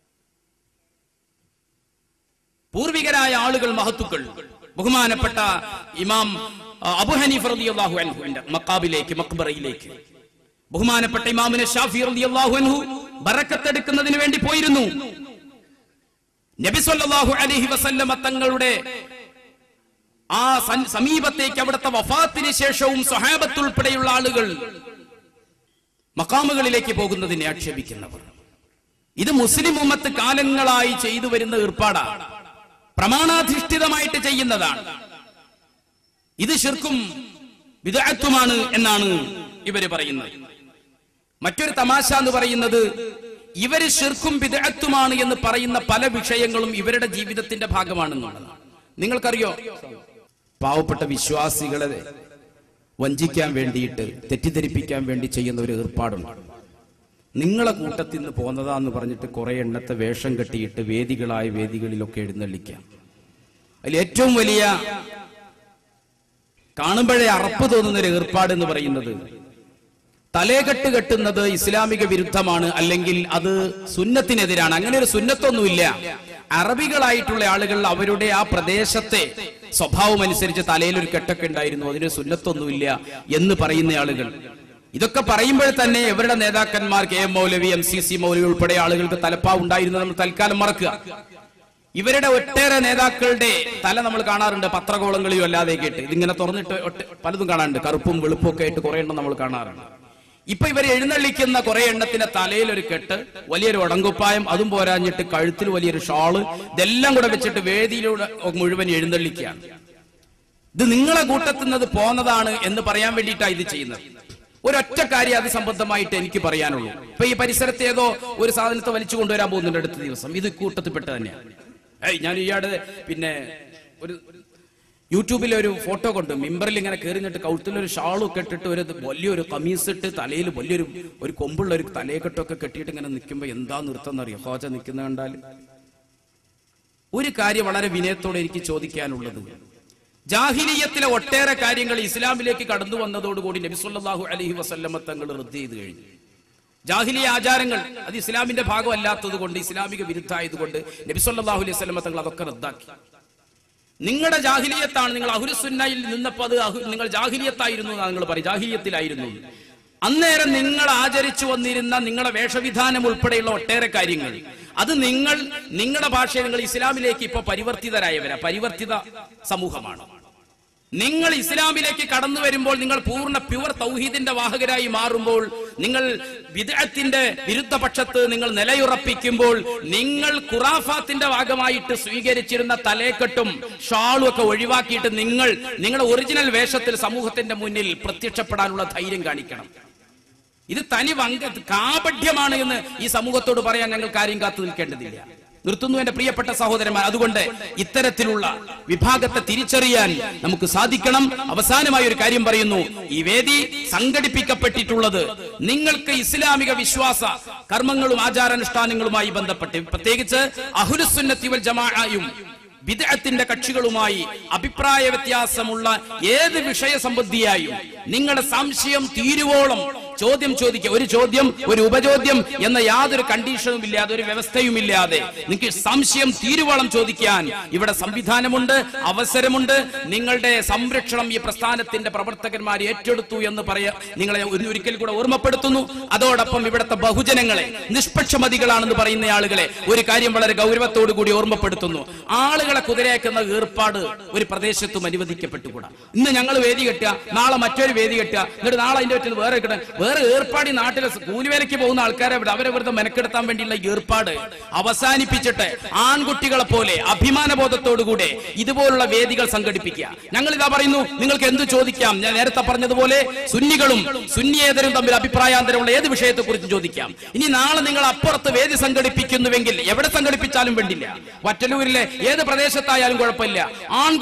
പൂർവികരായ ആളുകൾ മഹത്തുക്കൾ ബഹുമാനപ്പെട്ട ഇമാം ആ, അബു ഹനീഫ് റളിയല്ലാഹു അൻഹുവിന്റെ മക്കാബിലേക്ക് മക്ബറയിലേക്ക് ബഹുമാനപ്പെട്ട ഇമാമിനെ ഷാഫി റളിയല്ലാഹു അൻഹു ബറക്കത്തെടുക്കുന്നതിന് വേണ്ടി പോയിരുന്നു നബി സല്ലല്ലാഹു അലൈഹി വസല്ലമ തങ്ങളുടെ ആ സൻ- സമീപത്തേക്ക് അവിടുത്തെ വഫാത്തിന് ശേഷവും സ്വഹാബത്ത് ഉൾപ്പെടെയുള്ള ആളുകൾ മക്കാമുകളിലേക്ക് പോകുന്നതിനെ ആക്ഷേപിക്കുന്നവർ ഇത് മുസ്ലിം ഉമ്മത്ത് കാലങ്ങളായി ചെയ്തു വരുന്ന ഏർപ്പാടാണ് പ്രമാണാധിഷ്ഠിതമായിട്ട് ചെയ്യുന്നതാണ് ഇത് ശിർക്കും വിദഗ്ധമാണ് എന്നാണ് ഇവര് പറയുന്നത് മറ്റൊരു തമാശ എന്ന് പറയുന്നത് ഇവര് ശിർക്കും വിദഗ്ധമാണ് എന്ന് പറയുന്ന പല വിഷയങ്ങളും ഇവരുടെ ജീവിതത്തിന്റെ ഭാഗമാണെന്നുള്ളതാണ് നിങ്ങൾക്കറിയോ പാവപ്പെട്ട വിശ്വാസികളെ വഞ്ചിക്കാൻ വേണ്ടിയിട്ട് തെറ്റിദ്ധരിപ്പിക്കാൻ വേണ്ടി ചെയ്യുന്ന ഒരു ഏർപ്പാടുണ്ട് നിങ്ങളെ കൂട്ടത്തിൽ നിന്ന് പോന്നതാന്ന് പറഞ്ഞിട്ട് കുറെ എണ്ണത്തെ വേഷം കെട്ടിയിട്ട് വേദികളായ വേദികളിലൊക്കെ എഴുന്നള്ളിക്കാം അതിൽ ഏറ്റവും വലിയ കാണുമ്പോഴേ അറപ്പ് തോന്നുന്ന ഒരു ഏർപ്പാട് എന്ന് പറയുന്നത് തലേകെട്ട് കെട്ടുന്നത് ഇസ്ലാമിക വിരുദ്ധമാണ് അല്ലെങ്കിൽ അത് സുന്നത്തിനെതിരാണ് അങ്ങനെ ഒരു സുന്നത്തൊന്നുമില്ല അറബികളായിട്ടുള്ള ആളുകൾ അവരുടെ ആ പ്രദേശത്തെ സ്വഭാവം അനുസരിച്ച് തലയിൽ ഒരു കെട്ടൊക്കെ ഉണ്ടായിരുന്നു അതിന് സുന്നത്തൊന്നുമില്ല എന്ന് പറയുന്ന ആളുകൾ ഇതൊക്കെ പറയുമ്പോൾ തന്നെ ഇവരുടെ നേതാക്കന്മാർ K M Maulavi M C C Maulavi ഉൾപ്പെടെ ആളുകൾക്ക് തലപ്പാവ് ഉണ്ടായിരുന്നു നമ്മൾ തൽക്കാലം മറക്കുക ഇവരുടെ ഒട്ടേറെ നേതാക്കളുടെ തല നമ്മൾ കാണാറുണ്ട് പത്രകോളങ്ങളിലും അല്ലാതെ കേട്ട് ഇതിങ്ങനെ തുറന്നിട്ട് ഒട്ട- പലതും കാണാറുണ്ട് കറുപ്പും വെളുപ്പും ഒക്കെ ആയിട്ട് കുറെ എണ്ണം നമ്മൾ കാണാറുണ്ട് ഇപ്പൊ ഇവർ എഴുന്നള്ളിക്കുന്ന കുറെ എണ്ണത്തിന്റെ തലയിൽ ഒരു കെട്ട് വലിയൊരു ഉടങ്കുപ്പായം അതും പോരാഞ്ഞിട്ട് കഴുത്തിൽ വലിയൊരു ഷാള് ഇതെല്ലാം കൂടെ വെച്ചിട്ട് വേദിയിലൂടെ മുഴുവൻ എഴുന്നള്ളിക്കുകയാണ് ഇത് നിങ്ങളെ കൂട്ടത്തുന്നത് പോന്നതാണ് എന്ന് പറയാൻ വേണ്ടിയിട്ടാണ് ഇത് ചെയ്യുന്നത് ഒരൊറ്റ കാര്യം അത് സംബന്ധമായിട്ട് എനിക്ക് പറയാനുള്ളൂ ഇപ്പൊ ഈ പരിസരത്ത് ഏതോ ഒരു സാധനത്തെ വലിച്ചു കൊണ്ടുവരാൻ പോകുന്നുണ്ട് അടുത്ത ദിവസം ഇത് കൂട്ടത്തിൽപ്പെട്ട് തന്നെയാണ് ഏയ് ഞാൻ ഇയാട് പിന്നെ ഒരു യൂട്യൂബിൽ ഒരു ഫോട്ടോ കൊണ്ട് മിമ്പറിൽ ഇങ്ങനെ കയറി നിന്നിട്ട് കൗത്തിലൊരു ഷാളൊക്കെ ഇട്ടിട്ട് ഒരു വലിയൊരു കമീസ് ഇട്ട് തലയിൽ വലിയൊരു ഒരു കൊമ്പുള്ള ഒരു തലയെക്കെട്ടൊക്കെ കെട്ടിയിട്ട് ഇങ്ങനെ നിൽക്കുമ്പോ എന്താ നൃത്തം എന്നറിയോ ഹോജ നിൽക്കുന്ന കണ്ടാൽ ഒരു കാര്യം വളരെ വിനയത്തോടെ എനിക്ക് ചോദിക്കാനുള്ളത് ജാഹിലിയത്തിലെ ഒട്ടേറെ കാര്യങ്ങൾ ഇസ്ലാമിലേക്ക് കടന്നു വന്നതോടുകൂടി നബിസുല്ലാഹു അലഹി വസല്ലമ തങ്ങൾ റദ്ദ് ചെയ്ത് കഴിഞ്ഞു ജാഹിലിയ ആചാരങ്ങൾ അത് ഇസ്ലാമിന്റെ ഭാഗമല്ലാത്തത് കൊണ്ട് ഇസ്ലാമിക വിരുദ്ധായതുകൊണ്ട് നബിസുല്ലാഹു അലൈഹി വസല്ലമ തങ്ങൾ അതൊക്കെ റദ്ദാക്കി നിങ്ങളുടെ ജാഹിലിയത്താണ് നിങ്ങൾ അഹുരുസുന്നയിൽ നിന്നപ്പോ അത് അഹു- നിങ്ങൾ ജാഹിലിയത്തായിരുന്നു എന്നാണ് നിങ്ങൾ പറയും ജാഹിലിയത്തിലായിരുന്നു അന്നേരം നിങ്ങൾ ആചരിച്ചു വന്നിരുന്ന നിങ്ങളുടെ വേഷവിധാനം ഉൾപ്പെടെയുള്ള ഒട്ടേറെ കാര്യങ്ങൾ അത് നിങ്ങൾ നിങ്ങളുടെ ഭാഷയിൽ നിങ്ങൾ ഇസ്ലാമിലേക്ക് ഇപ്പൊ പരിവർത്തിതരായവരാ പരിവർത്തിത സമൂഹമാണ് നിങ്ങൾ ഇസ്ലാമിലേക്ക് കടന്നു വരുമ്പോൾ നിങ്ങൾ പൂർണ്ണ പ്യുവർ തൗഹീദിന്റെ വാഹകരായി മാറുമ്പോൾ നിങ്ങൾ വിദഗ്ധത്തിന്റെ വിരുദ്ധ പക്ഷത്ത് നിങ്ങൾ നിലയുറപ്പിക്കുമ്പോൾ നിങ്ങൾ ഖുറാഫാത്തിന്റെ ഭാഗമായിട്ട് സ്വീകരിച്ചിരുന്ന തലേക്കെട്ടും ഷാളും ഒക്കെ ഒഴിവാക്കിയിട്ട് നിങ്ങൾ നിങ്ങളുടെ ഒറിജിനൽ വേഷത്തിൽ സമൂഹത്തിന്റെ മുന്നിൽ പ്രത്യക്ഷപ്പെടാനുള്ള ധൈര്യം കാണിക്കണം ഇത് തനി വങ്ക കാപഠ്യമാണ് എന്ന് ഈ സമൂഹത്തോട് പറയാൻ ഞങ്ങൾ കാര്യം കാത്തു നിൽക്കേണ്ടതില്ല നിർത്തുന്നു എന്റെ പ്രിയപ്പെട്ട സഹോദരന്മാർ അതുകൊണ്ട് ഇത്തരത്തിലുള്ള വിഭാഗത്തെ തിരിച്ചറിയാൻ നമുക്ക് സാധിക്കണം അവസാനമായി ഒരു കാര്യം പറയുന്നു ഈ വേദി സംഘടിപ്പിക്കപ്പെട്ടിട്ടുള്ളത് നിങ്ങൾക്ക് ഇസ്ലാമിക വിശ്വാസ കർമ്മങ്ങളും ആചാരാനുഷ്ഠാനങ്ങളുമായി ബന്ധപ്പെട്ട് പ്രത്യേകിച്ച് അഹുലുസുന്നത്തി വൽ ജമാഅയും വിദഗ്ധത്തിന്റെ കക്ഷികളുമായി അഭിപ്രായ വ്യത്യാസമുള്ള ഏത് വിഷയ സംബന്ധിയായും നിങ്ങളുടെ സംശയം തീരുവോളം ചോദ്യം ചോദിക്കുക ഒരു ചോദ്യം ഒരു ഉപചോദ്യം എന്ന യാതൊരു കണ്ടീഷനും ഇല്ലാതെ ഒരു വ്യവസ്ഥയും ഇല്ലാതെ നിങ്ങൾക്ക് സംശയം തീരുവോളം ചോദിക്കാൻ ഇവിടെ സംവിധാനമുണ്ട് അവസരമുണ്ട് നിങ്ങളുടെ സംരക്ഷണം ഈ പ്രസ്ഥാനത്തിന്റെ പ്രവർത്തകന്മാർ ഏറ്റെടുത്തു എന്ന് പറയാ നിങ്ങളെ ഒന്ന് ഒരിക്കൽ കൂടെ ഓർമ്മപ്പെടുത്തുന്നു അതോടൊപ്പം ഇവിടുത്തെ ബഹുജനങ്ങളെ നിഷ്പക്ഷമതികളാണെന്ന് പറയുന്ന ആളുകളെ ഒരു കാര്യം വളരെ ഗൗരവത്തോടു കൂടി ഓർമ്മപ്പെടുത്തുന്നു ആളുകളെ കുതിരയാക്കുന്ന ഏർപ്പാട് ഒരു പ്രദേശത്തും അനുവദിക്കപ്പെട്ടുകൂടാ ഇന്ന് ഞങ്ങൾ വേദി കെട്ടുക നാളെ മറ്റൊരു വേദി കെട്ടുക എന്നിട്ട് നാളെ അതിന്റെ പറ്റുന്ന വേറെ കിട്ടാൻ വേറെ ഏർപ്പാട് ഈ നാട്ടിലെ കൂലിവേലയ്ക്ക് പോകുന്ന ആൾക്കാരെ വിട- അവരെ വെറുതെ മെനക്കെടുത്താൻ വേണ്ടിയുള്ള ഏർപ്പാട് അവസാനിപ്പിച്ചിട്ട് ആൺകുട്ടികളെ പോലെ അഭിമാനബോധത്തോടുകൂടെ ഇതുപോലുള്ള വേദികൾ സംഘടിപ്പിക്കുക ഞങ്ങൾ ഇതാ പറയുന്നു നിങ്ങൾക്ക് എന്ത് ചോദിക്കാം ഞാൻ നേരത്തെ പറഞ്ഞതുപോലെ സുന്നികളും സുന്നിയേതരും തമ്മിൽ അഭിപ്രായാന്തരമുള്ള ഏത് വിഷയത്തെ കുറിച്ച് ചോദിക്കാം ഇനി നാളെ നിങ്ങൾ അപ്പുറത്ത് വേദി സംഘടിപ്പിക്കുന്നുവെങ്കിൽ എവിടെ സംഘടിപ്പിച്ചാലും വേണ്ടില്ല വറ്റലൂരിലെ ഏത് പ്രദേശത്തായാലും കുഴപ്പമില്ല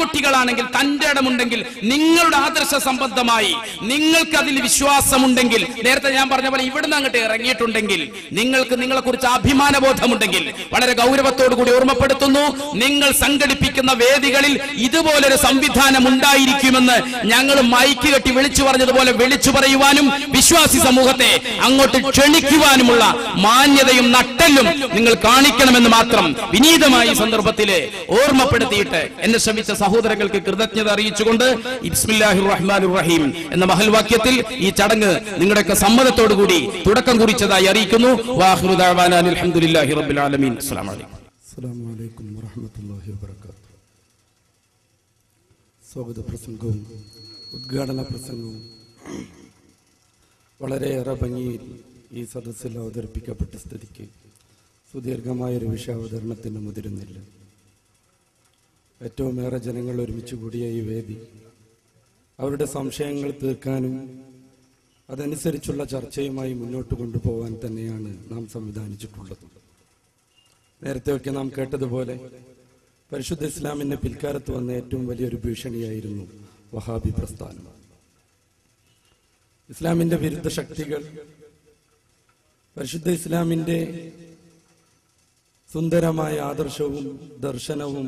ആൺകുട്ടികളാണെങ്കിൽ തന്റെ ഇടമുണ്ടെങ്കിൽ നിങ്ങളുടെ ആദർശ സംബന്ധമായി നിങ്ങൾക്ക് അതിൽ വിശ്വാസമുണ്ടെങ്കിൽ നേരത്തെ ഞാൻ പറഞ്ഞ പോലെ ഇവിടുന്ന് അങ്ങോട്ട് ഇറങ്ങിയിട്ടുണ്ടെങ്കിൽ നിങ്ങൾക്ക് നിങ്ങളെ കുറിച്ച് അഭിമാന ബോധമുണ്ടെങ്കിൽ വളരെ ഗൗരവത്തോടു കൂടി ഓർമ്മപ്പെടുത്തുന്നു നിങ്ങൾ സംഘടിപ്പിക്കുന്ന വേദികളിൽ ഇതുപോലൊരു സംവിധാനം ഉണ്ടായിരിക്കുമെന്ന് ഞങ്ങൾ മൈക്ക് കെട്ടി വിളിച്ചു പറഞ്ഞതുപോലെ വിളിച്ചു പറയുവാനും വിശ്വാസി സമൂഹത്തെ അങ്ങോട്ട് ക്ഷണിക്കുവാനുമുള്ള മാന്യതയും നട്ടലും നിങ്ങൾ കാണിക്കണമെന്ന് മാത്രം വിനീതമായി ഈ സന്ദർഭത്തില് ഓർമ്മപ്പെടുത്തിയിട്ട് എന്നെ ശ്രമിച്ച സഹോദരങ്ങൾക്ക് കൃതജ്ഞത അറിയിച്ചുകൊണ്ട് ബിസ്മില്ലാഹിർ റഹ്മാനിർ റഹീം എന്ന മഹൽവാക്യത്തിൽ ഈ ചടങ്ങ് നിങ്ങളുടെയൊക്കെ സമ്മതത്തോടുകൂടി തുടക്കം കുറിച്ചതായി അറിയിക്കുന്നു വാഹിറു ദഅവാനാ അൽഹംദുലില്ലാഹി റബ്ബിൽ ആലമീൻ അസ്സലാമു അലൈക്കും അസ്സാം വലൈക്കും വറഹമത്തല്ലാഹി വാബർക്കാത്തു സ്വാഗത പ്രസംഗവും ഉദ്ഘാടന പ്രസംഗവും വളരെയേറെ ഭംഗിയിൽ ഈ സദസ്സിൽ അവതരിപ്പിക്കപ്പെട്ട സ്ഥിതിക്ക് സുദീർഘമായൊരു വിഷയാവതരണത്തിന് മുതിരുന്നില്ല ഏറ്റവും ഏറെ ജനങ്ങൾ ഒരുമിച്ച് കൂടിയ ഈ വേദി അവരുടെ സംശയങ്ങൾ തീർക്കാനും അതനുസരിച്ചുള്ള ചർച്ചയുമായി മുന്നോട്ട് കൊണ്ടുപോകാൻ തന്നെയാണ് നാം സംവിധാനിച്ചിട്ടുള്ളത് നേരത്തെയൊക്കെ നാം കേട്ടതുപോലെ പരിശുദ്ധ ഇസ്ലാമിന്റെ പിൽക്കാലത്ത് വന്ന ഏറ്റവും വലിയൊരു ഭീഷണിയായിരുന്നു വഹാബി പ്രസ്ഥാനം ഇസ്ലാമിന്റെ വിരുദ്ധ ശക്തികൾ പരിശുദ്ധ ഇസ്ലാമിന്റെ സുന്ദരമായ ആദർശവും ദർശനവും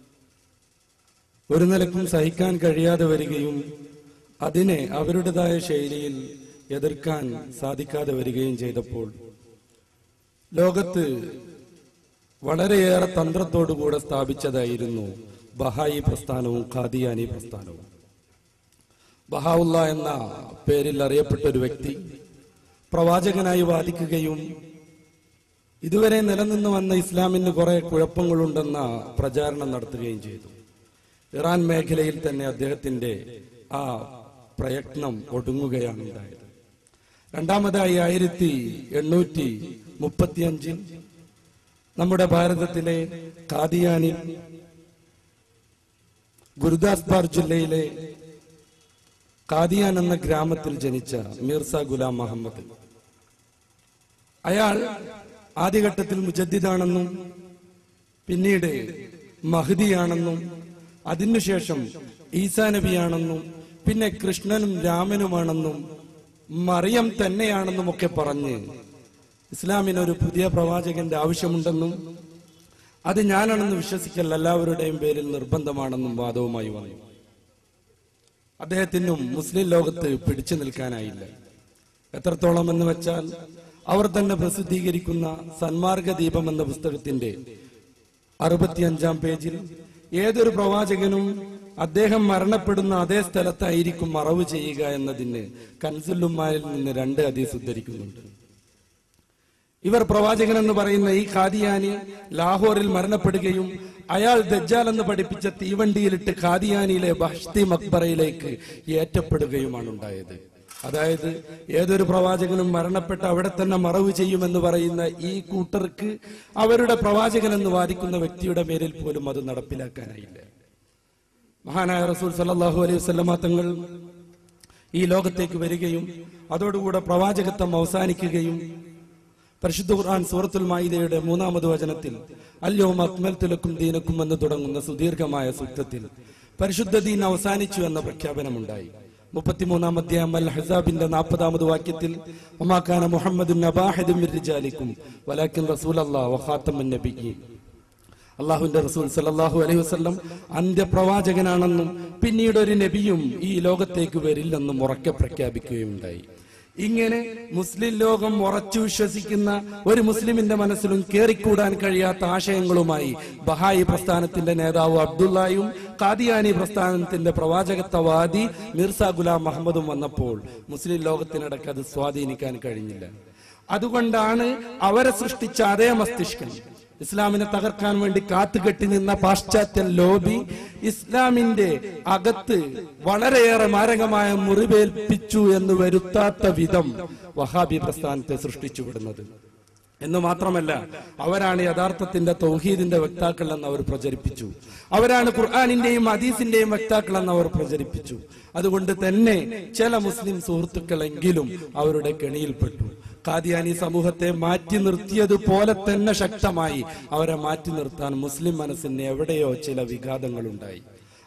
ഒരു നിലക്കും സഹിക്കാൻ കഴിയാതെ വരികയും അതിനെ അവരുടേതായ ശൈലിയിൽ എതിർക്കാൻ സാധിക്കാതെ വരികയും ചെയ്തപ്പോൾ ലോകത്ത് വളരെയേറെ തന്ത്രത്തോടുകൂടെ സ്ഥാപിച്ചതായിരുന്നു ബഹായി പ്രസ്ഥാനവും ഖാദിയാനി പ്രസ്ഥാനവും ബഹാവുല്ല എന്ന പേരിൽ അറിയപ്പെട്ട ഒരു വ്യക്തി പ്രവാചകനായി വാദിക്കുകയും ഇതുവരെ നിലനിന്ന് വന്ന ഇസ്ലാമിന് കുറെ കുഴപ്പങ്ങളുണ്ടെന്ന പ്രചാരണം നടത്തുകയും ചെയ്തു ഇറാൻ മേഖലയിൽ തന്നെ അദ്ദേഹത്തിന്റെ ആ പ്രയത്നം ഒടുങ്ങുകയാണ് ഉണ്ടായത് രണ്ടാമതായി ആയിരത്തി എണ്ണൂറ്റി മുപ്പത്തിയഞ്ചിൽ നമ്മുടെ ഭാരതത്തിലെ കാദിയാനിൽ ഗുരുദാസ്ബാർ ജില്ലയിലെ കാദിയാൻ എന്ന ഗ്രാമത്തിൽ ജനിച്ച മീർസ ഗുലാം മുഹമ്മദ് അയാൾ ആദ്യഘട്ടത്തിൽ മുജദ്ദിദാണെന്നും പിന്നീട് മഹദിയാണെന്നും അതിനുശേഷം ഈസാ നബിയാണെന്നും പിന്നെ കൃഷ്ണനും രാമനുമാണെന്നും മറിയം തന്നെയാണെന്നും ഒക്കെ പറഞ്ഞ് ഇസ്ലാമിന് ഒരു പുതിയ പ്രവാചകന്റെ ആവശ്യമുണ്ടെന്നും അത് ഞാനാണെന്ന് വിശ്വസിക്കൽ എല്ലാവരുടെയും പേരിൽ നിർബന്ധമാണെന്നും വാദവുമായി വന്നു അദ്ദേഹത്തിനും മുസ്ലിം ലോകത്ത് പിടിച്ചു നിൽക്കാനായില്ല എത്രത്തോളം എന്ന് വെച്ചാൽ അവർ തന്നെ പ്രസിദ്ധീകരിക്കുന്ന സന്മാർഗ ദീപം എന്ന പുസ്തകത്തിന്റെ അറുപത്തിയഞ്ചാം പേജിൽ ഏതൊരു പ്രവാചകനും അദ്ദേഹം മരണപ്പെടുന്ന അതേ സ്ഥലത്തായിരിക്കും മറവ് ചെയ്യുക എന്നതിന് കൻസുല്ലുമാരിൽ നിന്ന് രണ്ട് ഹദീസ് ഉദ്ധരിക്കുന്നുണ്ട് ഇവർ പ്രവാചകൻ എന്ന് പറയുന്ന ഈ ഖാദിയാനി ലാഹോറിൽ മരണപ്പെടുകയും അയാൾ ദജ്ജാൽ എന്ന് പഠിപ്പിച്ച തീവണ്ടിയിലിട്ട് ഖാദിയാനിയിലെ ബഹ്തി മക്ബറയിലേക്ക് ഏറ്റപ്പെടുകയുമാണ് ഉണ്ടായത് അതായത് ഏതൊരു പ്രവാചകനും മരണപ്പെട്ട് അവിടെ തന്നെ മറവ് ചെയ്യുമെന്ന് പറയുന്ന ഈ കൂട്ടർക്ക് അവരുടെ പ്രവാചകൻ എന്ന് വാദിക്കുന്ന വ്യക്തിയുടെ പേരിൽ പോലും അത് നടപ്പിലാക്കാനായില്ല മഹാനായ റസൂൽ സല്ലല്ലാഹു അലൈഹി വസല്ലമ തങ്ങൾ ഈ ലോകത്തേക്ക് വരികയും അതോടുകൂടെ പ്രവാചകത്വം അവസാനിക്കുകയും പരിശുദ്ധ ഖുർആൻ സൂറത്തുൽ മായിദയുടെ മൂന്നാമത് വചനത്തിൽ അല്യോം അക്മൽത്തുലക്കും ദീനക്കും എന്ന് തുടങ്ങുന്ന സുദീർഘമായ സൂക്തത്തിൽ പരിശുദ്ധ ദീൻ അവസാനിച്ചു എന്ന പ്രഖ്യാപനമുണ്ടായി മുപ്പത്തിമൂന്നാം അധ്യായം അൽ ഹസാബിന്റെ നാൽപ്പതാമത് വാക്യത്തിൽ ഒമാക്കാന മുഹമ്മദുൻ നബാഹിദും റിജാലിക്കും വലാക്കിൻ റസൂൽ അള്ളാഹ് വഖാത്തമുൻ നബിയ്യീൻ അള്ളാഹുവിന്റെ റസൂൽ സല്ലല്ലാഹു അലൈഹി വസല്ലം അന്ത്യപ്രവാചകനാണെന്നും പിന്നീട് ഒരു നബിയും ഈ ലോകത്തേക്ക് വരില്ലെന്നും ഉറക്കെ പ്രഖ്യാപിക്കുകയുണ്ടായി ഇങ്ങനെ മുസ്ലിം ലോകം ഉറച്ചു വിശ്വസിക്കുന്ന ഒരു മുസ്ലിമിന്റെ മനസ്സിലും കേറിക്കൂടാൻ കഴിയാത്ത ആശയങ്ങളുമായി ബഹായി പ്രസ്ഥാനത്തിന്റെ നേതാവ് അബ്ദുള്ളയും കാദിയാനി പ്രസ്ഥാനത്തിന്റെ പ്രവാചകത്വവാദി മിർസ ഗുലാം മുഹമ്മദും വന്നപ്പോൾ മുസ്ലിം ലോകത്തിനിടയ്ക്ക് അത് സ്വാധീനിക്കാൻ കഴിഞ്ഞില്ല അതുകൊണ്ടാണ് അവരെ സൃഷ്ടിച്ച അതേ മസ്തിഷ്കം ഇസ്ലാമിനെ തകർക്കാൻ വേണ്ടി കാത്തുകെട്ടി നിന്ന പാശ്ചാത്യ ലോബി ഇസ്ലാമിന്റെ അകത്ത് വളരെയേറെ മാരകമായ മുറിവേൽപ്പിച്ചു എന്ന് വരുത്താത്ത വിധം വഹാബി പ്രസ്ഥാനത്തെ സൃഷ്ടിച്ചു വിടുന്നത് എന്ന് മാത്രമല്ല അവരാണ് യഥാർത്ഥത്തിന്റെ തൗഹീദിന്റെ വക്താക്കൾ എന്ന് അവർ പ്രചരിപ്പിച്ചു അവരാണ് ഖുർആാനിന്റെയും ഹദീസിന്റെയും വക്താക്കൾ എന്ന് അവർ പ്രചരിപ്പിച്ചു അതുകൊണ്ട് തന്നെ ചില മുസ്ലിം സുഹൃത്തുക്കളെങ്കിലും അവരുടെ കെണിയിൽപ്പെട്ടു കാദിയാനി സമൂഹത്തെ മാറ്റി നിർത്തിയതുപോലെ തന്നെ ശക്തമായി അവരെ മാറ്റി നിർത്താൻ മുസ്ലിം മനസ്സിന് എവിടെയോ ചില വിഘാതങ്ങൾ ഉണ്ടായി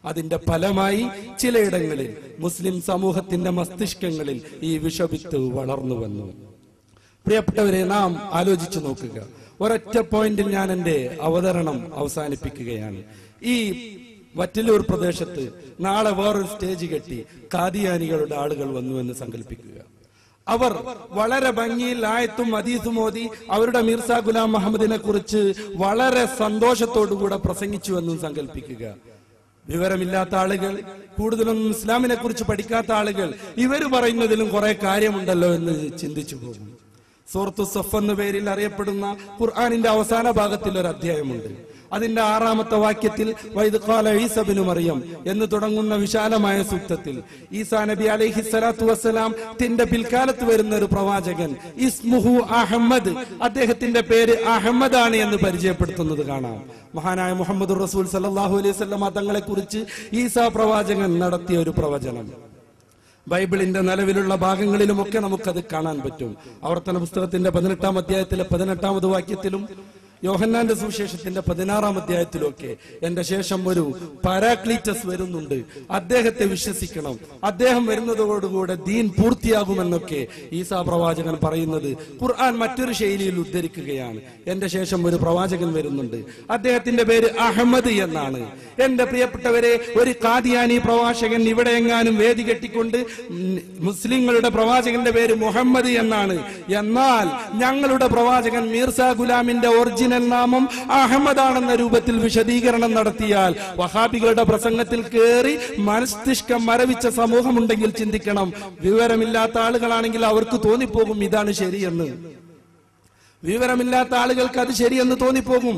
അതിന്റെ ഫലമായി ചിലയിടങ്ങളിൽ മുസ്ലിം സമൂഹത്തിന്റെ മസ്തിഷ്കങ്ങളിൽ ഈ വിഷവിത്ത് വളർന്നു വന്നു പ്രിയപ്പെട്ടവരെ നാം ആലോചിച്ചു നോക്കുക ഒരൊറ്റ പോയിന്റിൽ ഞാൻ എന്റെ അവതരണം അവസാനിപ്പിക്കുകയാണ് ഈ വറ്റലൂർ പ്രദേശത്ത് നാളെ വേറൊരു സ്റ്റേജ് കെട്ടി കാദിയാനികളുടെ ആളുകൾ വന്നു എന്ന് സങ്കല്പിക്കുക അവർ വളരെ ഭംഗിയിൽ ആയത്തും ഹദീസും ഓതി അവരുടെ മീർസ ഗുലാം മുഹമ്മദിനെ കുറിച്ച് വളരെ സന്തോഷത്തോടുകൂടെ പ്രസംഗിച്ചു എന്നും സങ്കല്പിക്കുക വിവരമില്ലാത്ത ആളുകൾ കൂടുതലൊന്നും ഇസ്ലാമിനെ കുറിച്ച് പഠിക്കാത്ത ആളുകൾ ഇവർ പറയുന്നതിലും കുറെ കാര്യമുണ്ടല്ലോ എന്ന് ചിന്തിച്ചു പോകും സൂറത്തു സഫ് എന്ന പേരിൽ അറിയപ്പെടുന്ന ഖുർആാനിന്റെ അവസാന ഭാഗത്തിൽ ഒരു അധ്യായമുണ്ട് അതിന്റെ ആറാമത്തെ വാക്യത്തിൽ വൈദ്കാല ഈസബിനു മറിയം എന്ന് തുടങ്ങുന്ന വിശാലമായ സൂക്തത്തിൽ ഈസാ നബി അലൈഹി സ്വലാത്തു വസ്സലാം ത്തിന്റെ പിൽക്കാലത്ത് വരുന്ന ഒരു പ്രവാചകൻ ഇസ്മുഹു അഹമ്മദ് അദ്ദേഹത്തിന്റെ പേര് അഹമ്മദ് ആണ് എന്ന് പരിചയപ്പെടുത്തുന്നത് കാണാം മഹാനായ മുഹമ്മദ് റസൂൽ സല്ലാഹു അലൈഹി സ്വലമ തങ്ങളെ കുറിച്ച് ഈസാ പ്രവാചകൻ നടത്തിയ ഒരു പ്രവചനം ബൈബിളിന്റെ നിലവിലുള്ള ഭാഗങ്ങളിലുമൊക്കെ നമുക്കത് കാണാൻ പറ്റും ആവർത്തന പുസ്തകത്തിന്റെ പതിനെട്ടാം അധ്യായത്തിലെ പതിനെട്ടാമത് വാക്യത്തിലും യോഹന്നാന്റെ സുവിശേഷത്തിന്റെ പതിനാറാം അധ്യായത്തിലൊക്കെ എന്റെ ശേഷം ഒരു പാരാക്ലീറ്റസ് വരുന്നുണ്ട് അദ്ദേഹത്തെ വിശ്വസിക്കണം അദ്ദേഹം വരുന്നതോടുകൂടെ ദീൻ പൂർത്തിയാകുമെന്നൊക്കെ ഈസാ പ്രവാചകൻ പറയുന്നത് ഖുർആൻ മറ്റൊരു ശൈലിയിൽ ഉദ്ധരിക്കുകയാണ് എന്റെ ശേഷം ഒരു പ്രവാചകൻ വരുന്നുണ്ട് അദ്ദേഹത്തിന്റെ പേര് അഹമ്മദ് എന്നാണ് എന്റെ പ്രിയപ്പെട്ടവരെ ഒരു കാദിയാനി പ്രവാചകൻ ഇവിടെ എങ്ങാനും വേദി കെട്ടിക്കൊണ്ട് ഉം, മുസ്ലിങ്ങളുടെ പ്രവാചകന്റെ പേര് മുഹമ്മദ് എന്നാണ് എന്നാൽ ഞങ്ങളുടെ പ്രവാചകൻ മീർസ ഗുലാമിന്റെ ഒറിജിനൽ നാമം അഹമ്മദ് ആണെന്ന രൂപത്തിൽ വിശദീകരണം നടത്തിയാൽ വഹാബികളുടെ പ്രസംഗത്തിൽ കയറി മസ്തിഷ്കം മരവിച്ച സമൂഹമുണ്ടെങ്കിൽ ചിന്തിക്കണം വിവരമില്ലാത്ത ആളുകളാണെങ്കിൽ അവർക്ക് തോന്നിപ്പോകും ഇതാണ് ശരിയെന്ന് വിവരമില്ലാത്ത ആളുകൾക്ക് അത് ശരിയെന്ന് തോന്നിപ്പോകും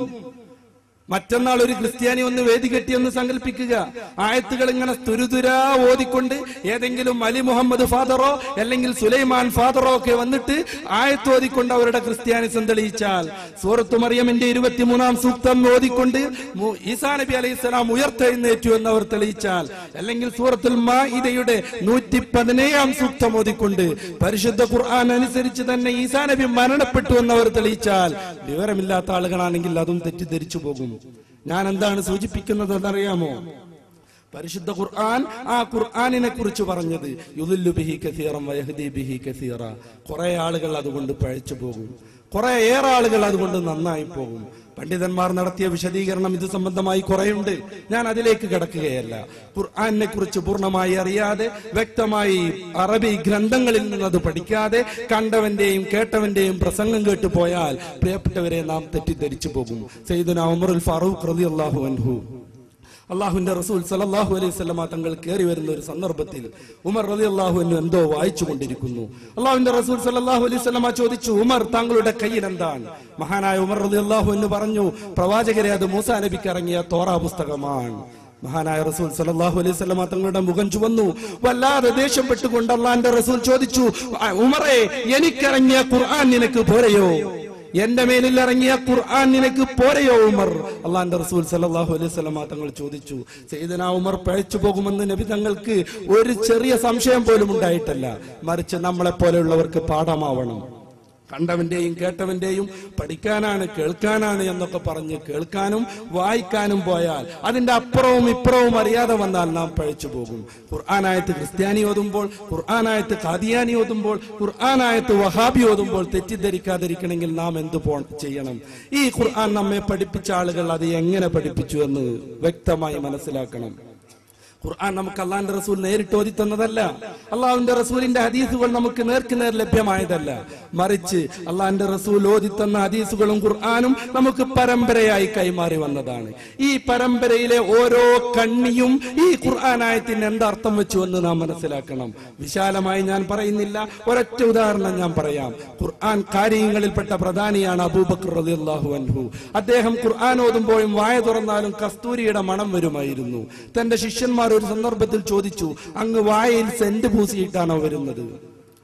മറ്റന്നാൾ ഒരു ക്രിസ്ത്യാനി ഒന്ന് വേദി കെട്ടിയെന്ന് സങ്കല്പിക്കുക ആയത്തുകൾ ഇങ്ങനെ തുരുതുരാ ഓതിക്കൊണ്ട് ഏതെങ്കിലും അലി മുഹമ്മദ് ഫാദറോ അല്ലെങ്കിൽ സുലൈമാൻ ഫാദറോ ഒക്കെ വന്നിട്ട് ആയത്ത് ഓതിക്കൊണ്ട് അവരുടെ ക്രിസ്ത്യാനിസം തെളിയിച്ചാൽ സൂറത്ത് മറിയമിന്റെ ഇരുപത്തിമൂന്നാം സൂക്തം ഓതിക്കൊണ്ട് മു- ഈസാ നബി അലൈഹി സ്വലാം ഉയർത്തെഴുന്നേറ്റു എന്ന് അവർ തെളിയിച്ചാൽ അല്ലെങ്കിൽ സൂറത്തുൽ മാഇദയുടെ നൂറ്റി പതിനേഴാം സൂക്തം ഓതിക്കൊണ്ട് പരിശുദ്ധ ഖുർആൻ അനുസരിച്ച് തന്നെ ഈസാ നബി മരണപ്പെട്ടു എന്ന് അവർ തെളിയിച്ചാൽ വിവരമില്ലാത്ത ആളുകളാണെങ്കിൽ അതും തെറ്റിദ്ധരിച്ചു പോകും ഞാൻ എന്താണ് സൂചിപ്പിക്കുന്നത് എന്നറിയാമോ പരിശുദ്ധ ഖുർആൻ ആ ഖുർആനിനെ കുറിച്ച് പറഞ്ഞത് യുദുല്ലു ബിഹി കസീറം വയഹദി ബിഹി കസീറ കുറെ ആളുകൾ അതുകൊണ്ട് പഴച്ചു പോകും കുറെ ഏറെ ആളുകൾ അതുകൊണ്ട് നന്നായി പോകും പണ്ഡിതന്മാർ നടത്തിയ വിശദീകരണം ഇത് സംബന്ധമായി കുറെയുണ്ട് ഞാൻ അതിലേക്ക് കിടക്കുകയല്ല ഖുർആനെ കുറിച്ച് പൂർണ്ണമായി അറിയാതെ വ്യക്തമായി അറബി ഗ്രന്ഥങ്ങളിൽ നിന്ന് അത് പഠിക്കാതെ കണ്ടവന്റെയും കേട്ടവന്റെയും പ്രസംഗം കേട്ടു പോയാൽ പ്രിയപ്പെട്ടവരെ നാം തെറ്റിദ്ധരിച്ചു പോകും സയ്യിദുന ഉമറുൽ ഫാറൂഖ് റളിയല്ലാഹു അൻഹു അള്ളാഹുവിന്റെ റസൂൽ സലല്ലാഹു അലൈഹി സ്വലമ തങ്ങൾ കയറി വരുന്ന ഒരു സന്ദർഭത്തിൽ ഉമർ റലി അള്ളാഹു എന്തോ വായിച്ചു കൊണ്ടിരിക്കുന്നു അള്ളാഹുവിന്റെ റസൂൽ സലല്ലാഹു അലൈഹി സ്വലമ ചോദിച്ചു ഉമർ താങ്കളുടെ കയ്യിൽ എന്താണ് മഹാനായ ഉമർ റലി അള്ളാഹു എന്ന് പറഞ്ഞു പ്രവാചകരെ അത് മൂസാ നബിക്ക് ഇറങ്ങിയ തോറ പുസ്തകമാണ് മഹാനായ റസൂൽ സലല്ലാഹു അലൈഹി സ്വലമ തങ്ങളുടെ മുഖം ചുവന്നു വല്ലാതെ ദേഷ്യപ്പെട്ടുകൊണ്ട് അള്ളാന്റെ റസൂൽ ചോദിച്ചു "ആ, ഉമറേ എനിക്കിറങ്ങിയ ഖുർആൻ നിനക്ക് പോരെയോ എന്റെ മേലിൽ ഇറങ്ങിയ ഖുർആൻ നിനക്ക് പോരെയോ ഉമർ അള്ളാന്റെ റസൂൽ സല്ലല്ലാഹു അലൈഹി വസല്ലമ തങ്ങൾ ചോദിച്ചു സയ്യിദന ഉമർ പഴച്ചു പോകുമെന്ന് നബി തങ്ങൾക്ക് ഒരു ചെറിയ സംശയം പോലും ഉണ്ടായിട്ടല്ല മറിച്ച് നമ്മളെ പോലെയുള്ളവർക്ക് പാഠമാവണം കണ്ടവന്റെയും കേട്ടവന്റെയും പഠിക്കാനാണ് കേൾക്കാനാണ് എന്നൊക്കെ പറഞ്ഞ് കേൾക്കാനും വായിക്കാനും പോയാൽ അതിന്റെ അപ്പുറവും ഇപ്പുറവും അറിയാതെ വന്നാൽ നാം പഴച്ചു പോകും ഖുർആനായത്ത് ക്രിസ്ത്യാനി ഓതുമ്പോൾ ഖുർആനായത്ത് ഖാദിയാനി ഓതുമ്പോൾ ഖുർആനായത്ത് വഹാബി ഓതുമ്പോൾ തെറ്റിദ്ധരിക്കാതിരിക്കണമെങ്കിൽ നാം എന്ത് പോ ചെയ്യണം ഈ ഖുർആൻ നമ്മെ പഠിപ്പിച്ച ആളുകൾ അത് എങ്ങനെ പഠിപ്പിച്ചു എന്ന് വ്യക്തമായി മനസ്സിലാക്കണം ഖുർആൻ നമുക്ക് അള്ളാന്റെ റസൂൽ നേരിട്ട് ഓതി തന്നതല്ല അള്ളാഹുവിന്റെ റസൂലിന്റെ ഹദീസുകൾ നമുക്ക് നേർക്ക് നേർ ലഭ്യമായതല്ല മറിച്ച് അള്ളാഹിന്റെ റസൂൽ ഓതി തന്ന ഹദീസുകളും ഖുർആാനും നമുക്ക് പരമ്പരയായി കൈമാറി വന്നതാണ് ഈ പരമ്പരയിലെ ഓരോ കണ്ണിയും ഈ ഖുർആാനായത്തിന് എന്തർത്ഥം വെച്ചു എന്ന് നാം മനസ്സിലാക്കണം വിശാലമായി ഞാൻ പറയുന്നില്ല ഒരൊറ്റ ഉദാഹരണം ഞാൻ പറയാം ഖുർആൻ കാര്യങ്ങളിൽപ്പെട്ട പ്രധാനിയാണ് അബൂബക്കർ റളിയല്ലാഹു അൻഹു അദ്ദേഹം ഖുർആൻ ഓതുമ്പോഴും വായ തുറന്നാലും കസ്തൂരിയുടെ മണം വരുമായിരുന്നു തന്റെ ശിഷ്യന്മാർ ഒരു സന്ദർഭത്തിൽ ചോദിച്ചു അങ്ങ് വായയിൽ സെന്റ് പൂസിയിട്ടാണോ വരുന്നത്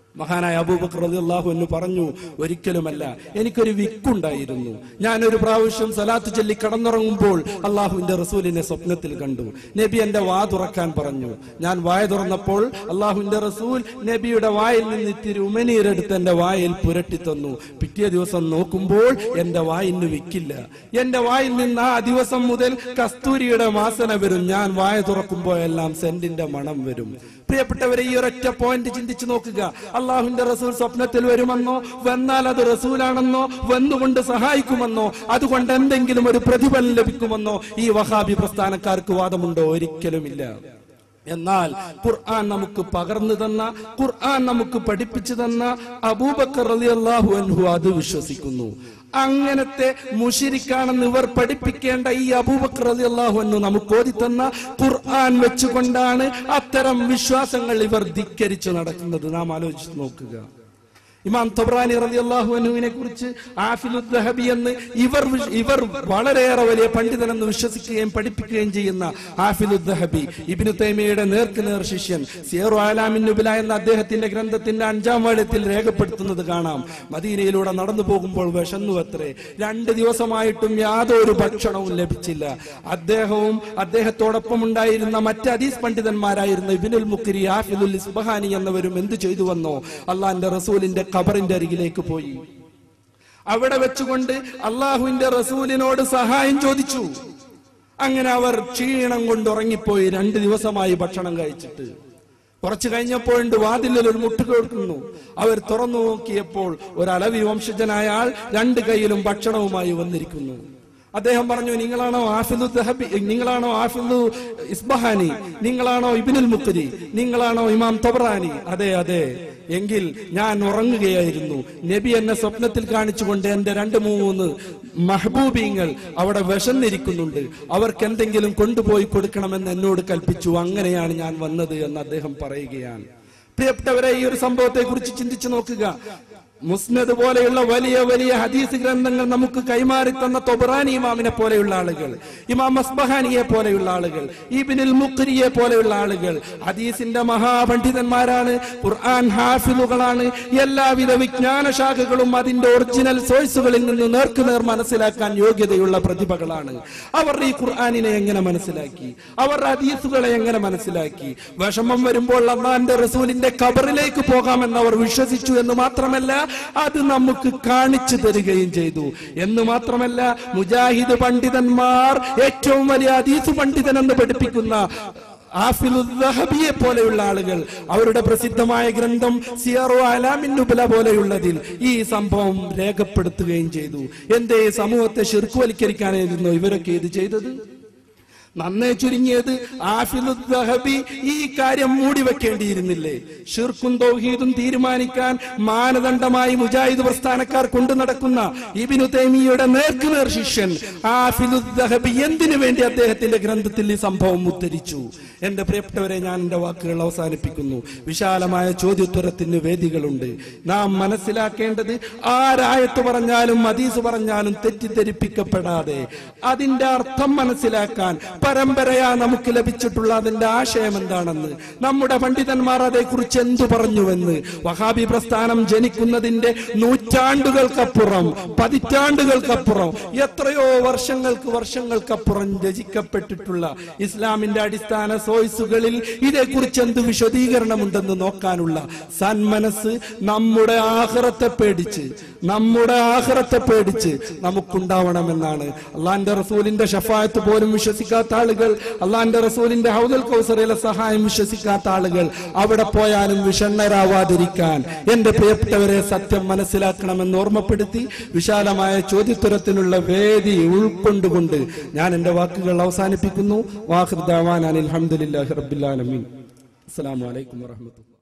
മഹാനായ അബൂബക്കർ റളിയല്ലാഹു എന്ന് പറഞ്ഞു ഒരിക്കലുമല്ല എനിക്കൊരു വിക്കുണ്ടായിരുന്നു ഞാനൊരു പ്രാവശ്യം സലാത്ത് ചൊല്ലി കടന്നുറങ്ങുമ്പോൾ അള്ളാഹുവിന്റെ റസൂലിനെ സ്വപ്നത്തിൽ കണ്ടു നബി എന്റെ വാ തുറക്കാൻ പറഞ്ഞു ഞാൻ വായ തുറന്നപ്പോൾ അള്ളാഹുവിന്റെ റസൂൽ നബിയുടെ വായിൽ നിന്ന് ഇത്തിരി ഉമനീരെടുത്ത് എന്റെ വായിൽ പുരട്ടി തന്നു പിറ്റേ ദിവസം നോക്കുമ്പോൾ എന്റെ വായിന് വിക്കില്ല എന്റെ വായിൽ നിന്ന് ആ ദിവസം മുതൽ കസ്തൂരിയുടെ വാസന വരും ഞാൻ വായ തുറക്കുമ്പോഴെല്ലാം സെന്റിന്റെ മണം വരും പ്രിയപ്പെട്ടവരെ ഈ ഒരൊറ്റ പോയിന്റ് ചിന്തിച്ചു നോക്കുക അള്ളാഹുവിന്റെ റസൂൽ സ്വപ്നത്തിൽ വരുമെന്നോ വന്നാൽ അത് റസൂലാണെന്നോ വന്നുകൊണ്ട് സഹായിക്കുമെന്നോ അതുകൊണ്ട് എന്തെങ്കിലും ഒരു പ്രതിഫലം ലഭിക്കുമെന്നോ ഈ വഹാബി പ്രസ്ഥാനക്കാർക്ക് വാദമുണ്ടോ ഒരിക്കലുമില്ല എന്നാൽ ഖുർആൻ നമുക്ക് പകർന്നു തന്ന ഖുർആൻ നമുക്ക് പഠിപ്പിച്ചു തന്ന അബൂബക്കർ റളിയല്ലാഹു അൻഹു അത് വിശ്വസിക്കുന്നു അങ്ങനത്തെ മുഷിരിക്കാണെന്ന് ഇവർ പഠിപ്പിക്കേണ്ട ഈ അബൂബക്കർ റളിയല്ലാഹു അൻഹു നമുക്ക് ഓതി തന്ന ഖുർആൻ വെച്ചുകൊണ്ടാണ് അത്തരം വിശ്വാസങ്ങൾ ഇവർ ധിക്കരിച്ചു നടക്കുന്നത് നാം ആലോചിച്ച് നോക്കുക ഇമാം തൊബ്രാനി റളിയല്ലാഹു അൻഹുവിനെ കുറിച്ച് ആഫിലുദ്ദഹബി എന്ന് ഇവർ വിശ്- ഇവർ വളരെയേറെ വലിയ പണ്ഡിതനെന്ന് വിശ്വസിക്കുകയും പഠിപ്പിക്കുകയും ചെയ്യുന്ന ആഫിലുദ്ദഹബി ഇബ്നു തൈമിയയുടെ നേർക്ക് നേർ ശിഷ്യൻ സിയറു ആലാമിൻ നുബില എന്ന അദ്ദേഹത്തിന്റെ ഗ്രന്ഥത്തിന്റെ അഞ്ചാം വാള്യത്തിൽ രേഖപ്പെടുത്തുന്നത് കാണാം മദീനയിലൂടെ നടന്നു പോകുമ്പോൾ വിശന്നു അത്രേ രണ്ട് ദിവസമായിട്ടും യാതൊരു ഭക്ഷണവും ലഭിച്ചില്ല അദ്ദേഹവും അദ്ദേഹത്തോടൊപ്പം ഉണ്ടായിരുന്ന മറ്റ് ഹദീസ് പണ്ഡിതന്മാരായിരുന്ന ഇബിനുൽ മുക്രി ആഫിലുൽ ഇസ്ബഹാനി എന്നിവരും എന്തു ചെയ്തു വന്നോ അള്ളാന്റെ റസൂലിന്റെ ഖബറിന്റെ അരികിലേക്ക് പോയി അവിടെ വെച്ചുകൊണ്ട് അള്ളാഹുവിന്റെ റസൂലിനോട് സഹായം ചോദിച്ചു അങ്ങനെ അവർ ക്ഷീണം കൊണ്ട് ഉറങ്ങിപ്പോയി രണ്ട് ദിവസമായി ഭക്ഷണം കഴിച്ചിട്ട് കുറച്ചു കഴിഞ്ഞപ്പോഴുണ്ട് വാതിലിൽ ഒരു മുട്ട് കേൾക്കുന്നു അവർ തുറന്നു നോക്കിയപ്പോൾ ഒരു അലവി വംശജനായ ആൾ രണ്ട് കൈയിലും ഭക്ഷണവുമായി വന്നിരിക്കുന്നു അദ്ദേഹം പറഞ്ഞു നിങ്ങളാണോ ആഫിദു ദഹബി നിങ്ങളാണോ ആഫിദു ഇസ്ബഹാനി നിങ്ങളാണോ ഇബിനുൽ മുക്രി നിങ്ങളാണോ ഇമാം തബറാനി അതെ അതെ എങ്കിൽ ഞാൻ ഉറങ്ങുകയായിരുന്നു നബി എന്നെ സ്വപ്നത്തിൽ കാണിച്ചുകൊണ്ട് എന്റെ രണ്ട് മൂന്ന് മഹബൂബീങ്ങൾ അവിടെ വിശന്നിരിക്കുന്നുണ്ട് അവർക്ക് എന്തെങ്കിലും കൊണ്ടുപോയി കൊടുക്കണമെന്ന് എന്നോട് കൽപ്പിച്ചു അങ്ങനെയാണ് ഞാൻ വന്നത് എന്ന് അദ്ദേഹം പറയുകയാണ് പ്രിയപ്പെട്ടവരെ ഈ ഒരു സംഭവത്തെ കുറിച്ച് ചിന്തിച്ചു നോക്കുക മുസ്നദ് പോലെയുള്ള വലിയ വലിയ ഹദീസ് ഗ്രന്ഥങ്ങൾ നമുക്ക് കൈമാറി തന്ന തൊബറാനി ഇമാമിനെ പോലെയുള്ള ആളുകൾ ഇമാം അസ്ബഹാനിയെ പോലെയുള്ള ആളുകൾ ഈബിനുൽ മുക്രിയെ പോലെയുള്ള ആളുകൾ ഹദീസിന്റെ മഹാപണ്ഡിതന്മാരാണ് ഖുർആൻ ഹാഫിലുകളാണ് എല്ലാവിധ വിജ്ഞാന ശാഖകളും അതിന്റെ ഒറിജിനൽ സോഴ്സുകളിൽ നിന്ന് നേർക്കുനേർ മനസ്സിലാക്കാൻ യോഗ്യതയുള്ള പ്രതിഭകളാണ് അവർ ഈ ഖുർആാനിനെ എങ്ങനെ മനസ്സിലാക്കി അവർ ഹദീസുകളെ എങ്ങനെ മനസ്സിലാക്കി വിഷമം വരുമ്പോൾ അള്ളാന്റെ റസൂലിന്റെ ഖബറിലേക്ക് പോകാമെന്ന് അവർ വിശ്വസിച്ചു എന്ന് മാത്രമല്ല അത് നമുക്ക് കാണിച്ചു തരികയും ചെയ്തു എന്ന് മാത്രമല്ല മുജാഹിദ് പണ്ഡിതന്മാർ ഏറ്റവും വലിയ ഹദീസ് പണ്ഡിതൻ എന്ന് പഠിപ്പിക്കുന്ന ആഫിലുദ്ദഹബിയെ പോലെയുള്ള ആളുകൾ അവരുടെ പ്രസിദ്ധമായ ഗ്രന്ഥം സിയറോ അലാമിൻ നുബല പോലെയുള്ളതിൽ ഈ സംഭവം രേഖപ്പെടുത്തുകയും ചെയ്തു എന്തേ സമൂഹത്തെ ശിർക്കുവൽക്കരിക്കാനായിരുന്നു ഇവരൊക്കെ ഇത് ചെയ്തത് നന്നേ ചുരുങ്ങിയത് ആഫിലുദ്ദഹബി ഈ കാര്യം മൂടി വെക്കേണ്ടിയിരുന്നില്ലേ ഷിർക്കും തൗഹീദും തീരുമാനിക്കാൻ മാനദണ്ഡമായി മുജാഹിദ് പ്രസ്ഥാനക്കാർ കൊണ്ടു നടക്കുന്ന ഇബിനു തൈമിയുടെ നേർക്കുനേർ ശിഷ്യൻ ആഫിലുദ്ദഹബി എന്തിനു വേണ്ടി അദ്ദേഹത്തിന്റെ ഗ്രന്ഥത്തിൽ ഈ സംഭവം ഉദ്ധരിച്ചു എന്റെ പ്രിയപ്പെട്ടവരെ ഞാൻ എന്റെ വാക്കുകൾ അവസാനിപ്പിക്കുന്നു വിശാലമായ ചോദ്യോത്തരത്തിന് വേദികളുണ്ട് നാം മനസ്സിലാക്കേണ്ടത് ആരായത്ത് പറഞ്ഞാലും ഹദീസ് പറഞ്ഞാലും തെറ്റിദ്ധരിപ്പിക്കപ്പെടാതെ അതിന്റെ അർത്ഥം മനസ്സിലാക്കാൻ പരമ്പരയാ നമുക്ക് ലഭിച്ചിട്ടുള്ള അതിന്റെ ആശയം എന്താണെന്ന് നമ്മുടെ പണ്ഡിതന്മാർ അതേക്കുറിച്ച് എന്തു പറഞ്ഞുവെന്ന് വഹാബി പ്രസ്ഥാനം ജനിക്കുന്നതിന്റെ നൂറ്റാണ്ടുകൾക്കപ്പുറം പതിറ്റാണ്ടുകൾക്കപ്പുറം എത്രയോ വർഷങ്ങൾക്ക് വർഷങ്ങൾക്കപ്പുറം രചിക്കപ്പെട്ടിട്ടുള്ള ഇസ്ലാമിന്റെ അടിസ്ഥാന സോയ്സുകളിൽ ഇതേക്കുറിച്ച് എന്ത് വിശദീകരണമുണ്ടെന്ന് നോക്കാനുള്ള സന്മനസ് നമ്മുടെ ആഹ്റത്തെ പേടിച്ച് നമ്മുടെ ആഹ്റത്തെ പേടിച്ച് നമുക്കുണ്ടാവണമെന്നാണ് അള്ളാന്റെ റസൂലിന്റെ ഷഫായത്ത് പോലും വിശ്വസിക്കാത്ത ആളുകൾ അള്ളാന്റെ റസൂലിന്റെ ഹൗദൽ കൗസറിലെ സഹായം വിശ്വസിക്കാത്ത ആളുകൾ അവിടെ പോയാലും വിഷണ്ണരാവാതിരിക്കാൻ എന്റെ പ്രിയപ്പെട്ടവരെ സത്യം മനസ്സിലാക്കണമെന്ന് ഓർമ്മപ്പെടുത്തി വിശാലമായ ചോദ്യോത്തരത്തിനുള്ള വേദി ഉൾക്കൊണ്ടുകൊണ്ട് ഞാൻ എന്റെ വാക്കുകൾ അവസാനിപ്പിക്കുന്നു വാഹൃദാവാൻ അനിൽ അലഹമുല്ലാഹി റബ്ബിലാലമീൻ അസ്സലാമു അലൈക്കും വറഹ്മത്തുള്ളാഹി